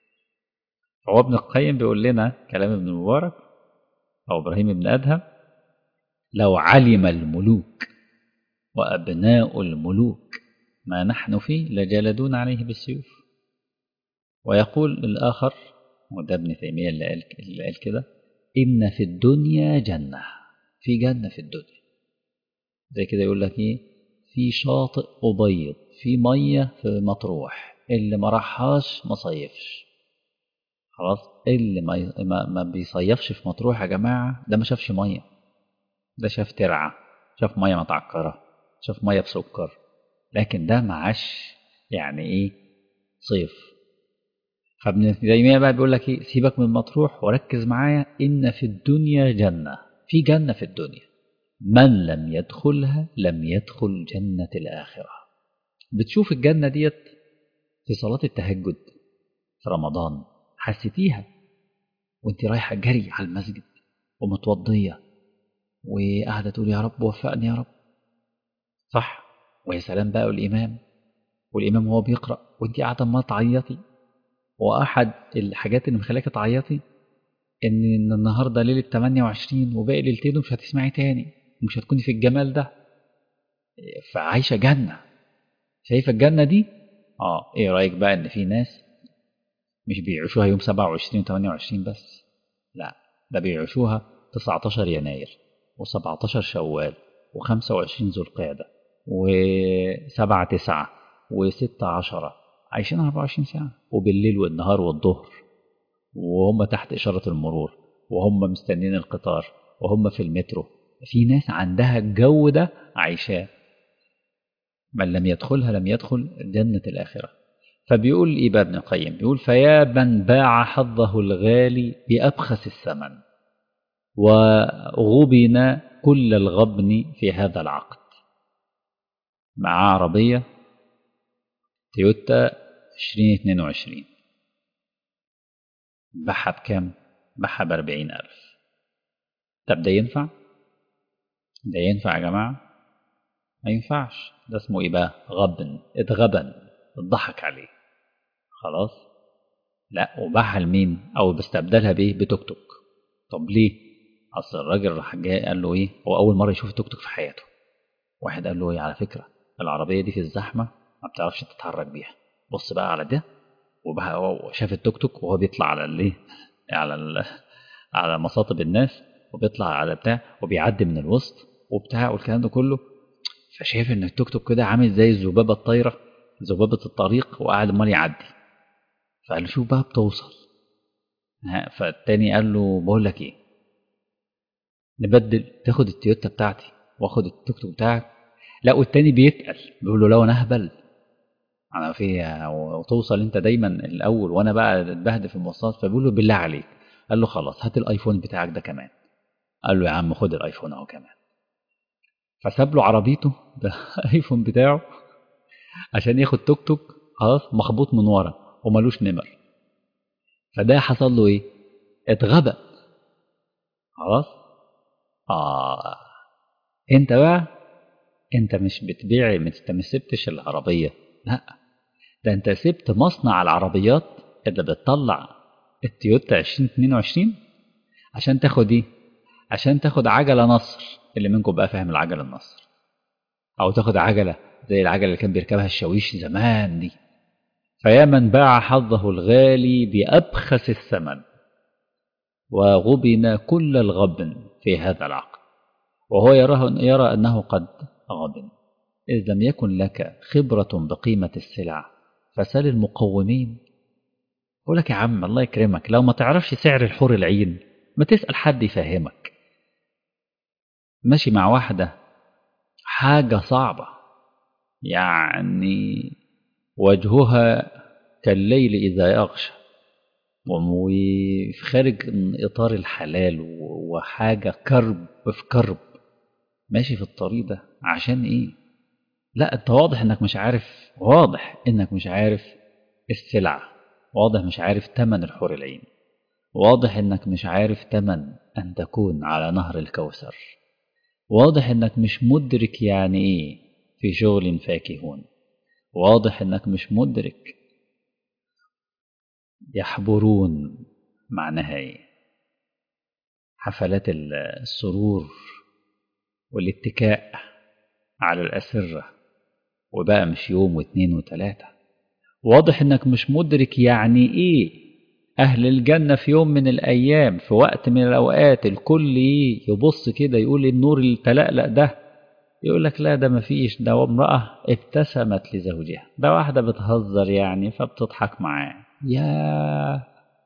S1: هو ابن القيم بيقول لنا كلام ابن المبارك او ابراهيم بن ادهم لو علم الملوك وابناء الملوك ما نحن فيه لجلدون عليه بالسيوف ويقول الاخر وده ابن تيميه اللي قال اللي قال كده ان في الدنيا جنه في جنه في الدنيا زي كده يقول لك ايه في شاطئ ابيض في ميه في مطروح اللي ما راحهاش ما صيفش خلاص اللي ما, ما, ما بيصيفش في مطروح يا جماعه ده ما شافش ميه ده شاف ترعه شاف ميه متعكره شاف ميه بسكر لكن ده معاش يعني ايه صيف فابن تيميه بقى بيقول لك ايه سيبك من مطروح وركز معايا ان في الدنيا جنه في جنه في الدنيا من لم يدخلها لم يدخل جنه الاخره بتشوف الجنه ديت في صلاه التهجد في رمضان حسيتيها وانت رايحه جري على المسجد ومتوضيه وقاعده تقول يا رب وفقني يا رب صح ويا سلام بقى والامام والامام هو بيقرا وانت قاعده ما تعيطي واحد الحاجات اللي مخليك تعيطي ان النهارده ليله 28 وباقي ليلتين ومش هتسمعي تاني ومش هتكوني في الجمال ده فعايشه جنه شايفه الجنه دي اه ايه رايك بقى ان في ناس مش بيعيشوها يوم 27 و 28 بس لا ده بيعيشوها 19 يناير و17 شوال و25 ذو القعده و7 9 و6 10 عايشين 24 ساعة وبالليل والنهار والظهر وهم تحت إشارة المرور وهم مستنين القطار وهم في المترو في ناس عندها الجو ده عايشاه من لم يدخلها لم يدخل جنة الآخرة فبيقول إيه بقى ابن القيم بيقول فيا من باع حظه الغالي بأبخس الثمن وغبن كل الغبن في هذا العقد مع عربية تويوتا 2022 باعها بكام؟ باعها بأربعين ألف طب ده ينفع؟ ده ينفع يا جماعة؟ ما ينفعش ده اسمه ايه بقى؟ غبن اتغبن اتضحك عليه خلاص؟ لا وباعها لمين؟ أو بستبدلها بإيه؟ بتوك توك طب ليه؟ أصل الراجل راح جاي قال له إيه؟ هو أول مرة يشوف التوك توك في حياته واحد قال له إيه على فكرة العربية دي في الزحمة ما بتعرفش تتحرك بيها بص بقى على ده وبقى شاف التوك توك وهو بيطلع على الايه على ال... على مصاطب الناس وبيطلع على بتاع وبيعدي من الوسط وبتاع والكلام ده كله فشايف ان التوك توك كده عامل زي الذبابه الطايره ذبابه الطريق وقاعد امال يعدي فقال له شوف بقى بتوصل فالتاني قال له بقول لك ايه نبدل تاخد التويوتا بتاعتي واخد التوك توك بتاعك لا والتاني بيتقل بيقول له لو انا اهبل انا في وتوصل انت دايما الاول وانا بقى اتبهدل في المواصلات فبيقول له بالله عليك قال له خلاص هات الايفون بتاعك ده كمان قال له يا عم خد الايفون اهو كمان فساب له عربيته بالايفون بتاعه عشان ياخد توك توك خلاص مخبوط من ورا وملوش نمر فده حصل له ايه اتغبى خلاص اه انت بقى انت مش بتبيع انت ما سبتش العربيه لا ده انت سبت مصنع العربيات اللي بتطلع التويوتا 2022 عشان تاخد ايه عشان تاخد عجله نصر اللي منكم بقى فاهم العجله النصر او تاخد عجله زي العجله اللي كان بيركبها الشاويش زمان دي فيا من باع حظه الغالي بأبخس الثمن وغبن كل الغبن في هذا العقد وهو يراه يرى أنه قد غبن إذ لم يكن لك خبرة بقيمة السلع فسل المقومين يقول لك يا عم الله يكرمك لو ما تعرفش سعر الحور العين ما تسأل حد يفهمك ماشي مع واحدة حاجة صعبة يعني وجهها كالليل إذا يغشى وفي خارج إطار الحلال وحاجة كرب في كرب ماشي في الطريق ده عشان إيه لا انت واضح انك مش عارف واضح انك مش عارف السلع واضح مش عارف تمن الحور العين واضح انك مش عارف تمن ان تكون على نهر الكوثر واضح انك مش مدرك يعني ايه في شغل فاكهون واضح انك مش مدرك يحبرون معناها ايه حفلات السرور والاتكاء على الأسرة وبقى مش يوم واتنين وتلاتة واضح انك مش مدرك يعني ايه أهل الجنة في يوم من الأيام في وقت من الأوقات الكل إيه يبص كده يقول النور اللي تلقلق ده يقول لك لا ده مفيش ده امرأة ابتسمت لزوجها ده واحدة بتهزر يعني فبتضحك معاه يا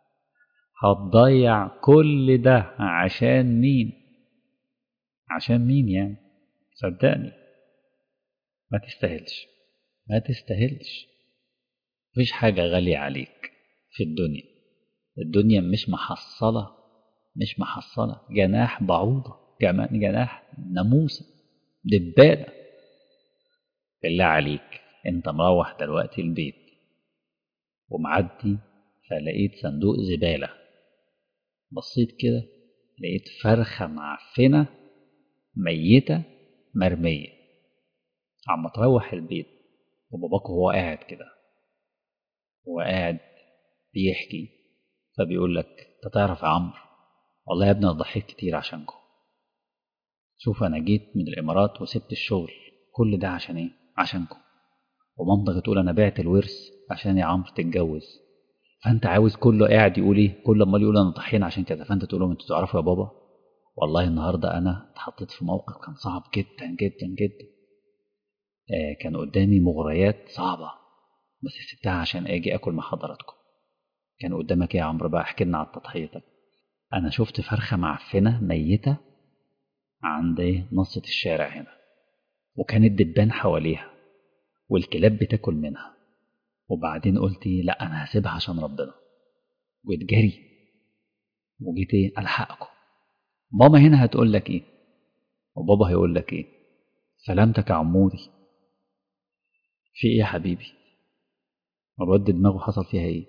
S1: هتضيع كل ده عشان مين عشان مين يعني صدقني ما تستاهلش ما تستاهلش مفيش حاجة غالية عليك في الدنيا الدنيا مش محصلة مش محصلة جناح بعوضة كمان جناح ناموسة دبانة بالله عليك انت مروح دلوقتي البيت ومعدي فلقيت صندوق زبالة بصيت كده لقيت فرخة معفنة ميتة مرمية عم تروح البيت وباباك هو قاعد كده هو قاعد بيحكي فبيقول لك انت تعرف يا عمرو والله يا ابني انا ضحيت كتير عشانكم شوف انا جيت من الامارات وسبت الشغل كل ده عشان ايه عشانكم ومامتك تقول انا بعت الورث عشان يا عمرو تتجوز فانت عاوز كله قاعد يقول ايه كل ما يقول انا ضحينا عشان كده فانت تقول لهم انتوا تعرفوا يا بابا والله النهارده انا اتحطيت في موقف كان صعب جدا جدا جدا آه كان قدامي مغريات صعبه بس سبتها عشان اجي اكل مع حضراتكم كان قدامك ايه يا عمرو بقى احكي لنا على تضحيتك انا شفت فرخه معفنه ميته عند ايه نصة الشارع هنا وكانت دبان حواليها والكلاب بتاكل منها وبعدين قلت ايه لا انا هسيبها عشان ربنا وجيت جري وجيت ايه الحقكم ماما هنا هتقول لك ايه وبابا هيقول لك ايه سلامتك يا عموري في ايه يا حبيبي الواد دماغه حصل فيها ايه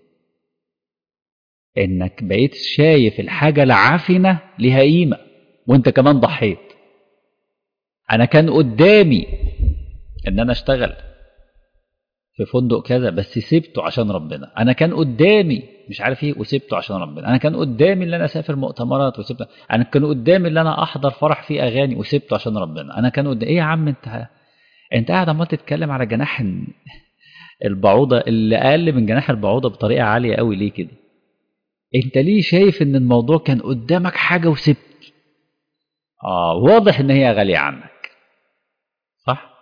S1: انك بقيت شايف الحاجة العفنة ليها قيمة وانت كمان ضحيت انا كان قدامي ان انا اشتغل في فندق كذا بس سبته عشان ربنا انا كان قدامي مش عارف ايه وسبته عشان ربنا انا كان قدامي ان انا اسافر مؤتمرات وسبته انا كان قدامي ان انا احضر فرح فيه اغاني وسبته عشان ربنا انا كان قدامي ايه يا عم انت انت قاعد عمال تتكلم على جناح البعوضه اللي اقل من جناح البعوضه بطريقه عاليه قوي ليه كده انت ليه شايف ان الموضوع كان قدامك حاجه وسبت اه واضح ان هي غاليه عنك صح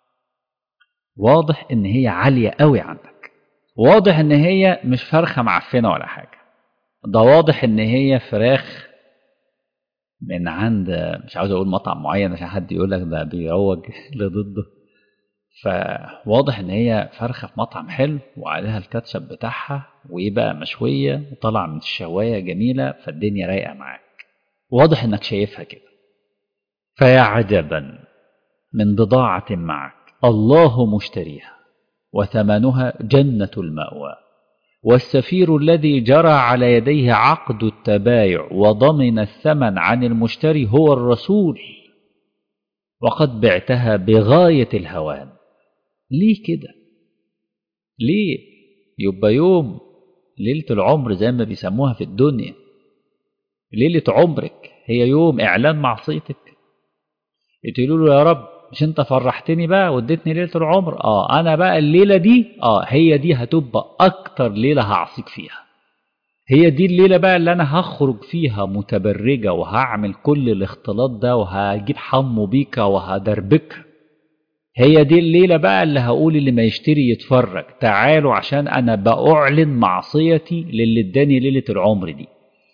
S1: واضح ان هي عاليه قوي عندك واضح ان هي مش فرخه معفنه ولا حاجه ده واضح ان هي فراخ من عند مش عاوز اقول مطعم معين عشان حد يقول لك ده بيروج لضده فواضح ان هي فرخه في مطعم حلو وعليها الكاتشب بتاعها ويبقى مشويه وطالعه من الشوايه جميله فالدنيا رايقه معاك واضح انك شايفها كده فيا عجبا من بضاعه معك الله مشتريها وثمنها جنه الماوى والسفير الذي جرى على يديه عقد التبايع وضمن الثمن عن المشتري هو الرسول وقد بعتها بغايه الهوان ليه كده ليه يبقى يوم ليلة العمر زي ما بيسموها في الدنيا ليلة عمرك هي يوم إعلان معصيتك تقولوا له يا رب مش انت فرحتني بقى واديتني ليلة العمر اه انا بقى الليلة دي اه هي دي هتبقى اكتر ليلة هعصيك فيها هي دي الليلة بقى اللي انا هخرج فيها متبرجة وهعمل كل الاختلاط ده وهجيب حمو بيكا وهدربكها هي دي الليلة بقى اللي هقول اللي ما يشتري يتفرج تعالوا عشان أنا بأعلن معصيتي للي اداني ليلة العمر دي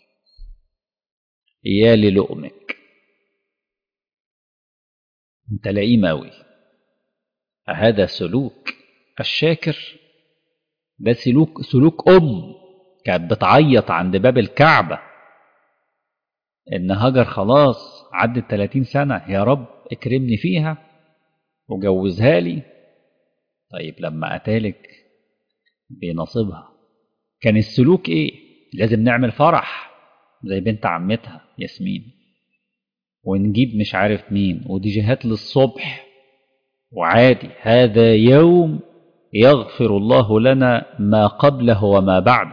S1: يا للؤمك انت لئيم أوي هذا سلوك الشاكر ده سلوك سلوك أم كانت بتعيط عند باب الكعبة إن هاجر خلاص عدت 30 سنة يا رب اكرمني فيها وجوزها لي طيب لما أتالك بنصيبها كان السلوك إيه؟ لازم نعمل فرح زي بنت عمتها ياسمين ونجيب مش عارف مين وديجيهات للصبح وعادي هذا يوم يغفر الله لنا ما قبله وما بعده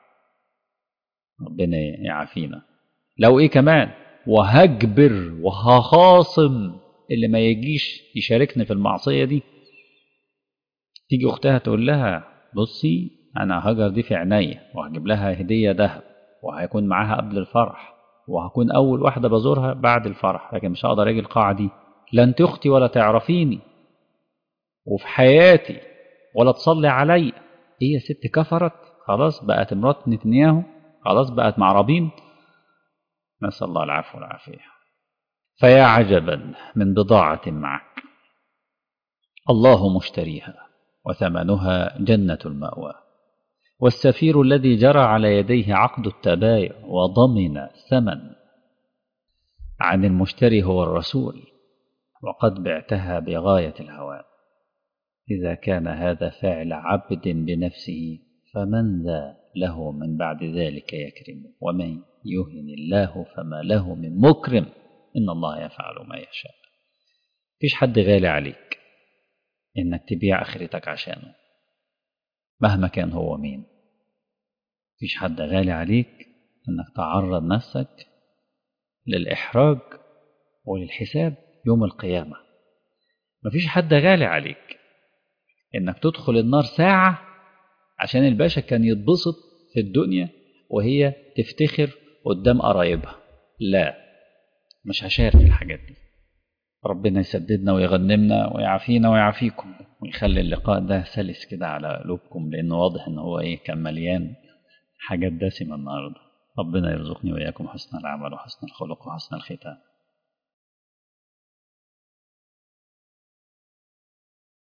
S1: ربنا يعافينا لو ايه كمان وهجبر وهخاصم اللي ما يجيش يشاركني في المعصية دي تيجي اختها تقول لها بصي انا هجر دي في عينيا وهجيب لها هدية ذهب وهيكون معاها قبل الفرح وهكون اول واحدة بزورها بعد الفرح لكن مش هقدر اجي القاعة دي لا انت اختي ولا تعرفيني وفي حياتي ولا تصلي علي ايه يا ست كفرت خلاص بقت مرات نتنياهو خلاص بقت مع رابين نسأل الله العفو والعافية فيا عجبا من بضاعة معك الله مشتريها وثمنها جنة المأوى والسفير الذي جرى على يديه عقد التبايع وضمن ثمن عن المشتري هو الرسول وقد بعتها بغاية الهوان إذا كان هذا فعل عبد بنفسه فمن ذا له من بعد ذلك يكرم ومن يهن الله فما له من مكرم إن الله يفعل ما يشاء فيش حد غالي عليك إنك تبيع آخرتك عشانه مهما كان هو مين فيش حد غالي عليك إنك تعرض نفسك للإحراج وللحساب يوم القيامة مفيش حد غالي عليك إنك تدخل النار ساعة عشان الباشا كان يتبسط في الدنيا وهي تفتخر قدام قرايبها لا مش هشارك الحاجات دي ربنا يسددنا ويغنمنا ويعافينا ويعافيكم ويخلي اللقاء ده سلس كده على قلوبكم لأنه واضح إن هو إيه كان مليان حاجات دسمة النهاردة ربنا يرزقني وإياكم حسن العمل وحسن الخلق وحسن الختام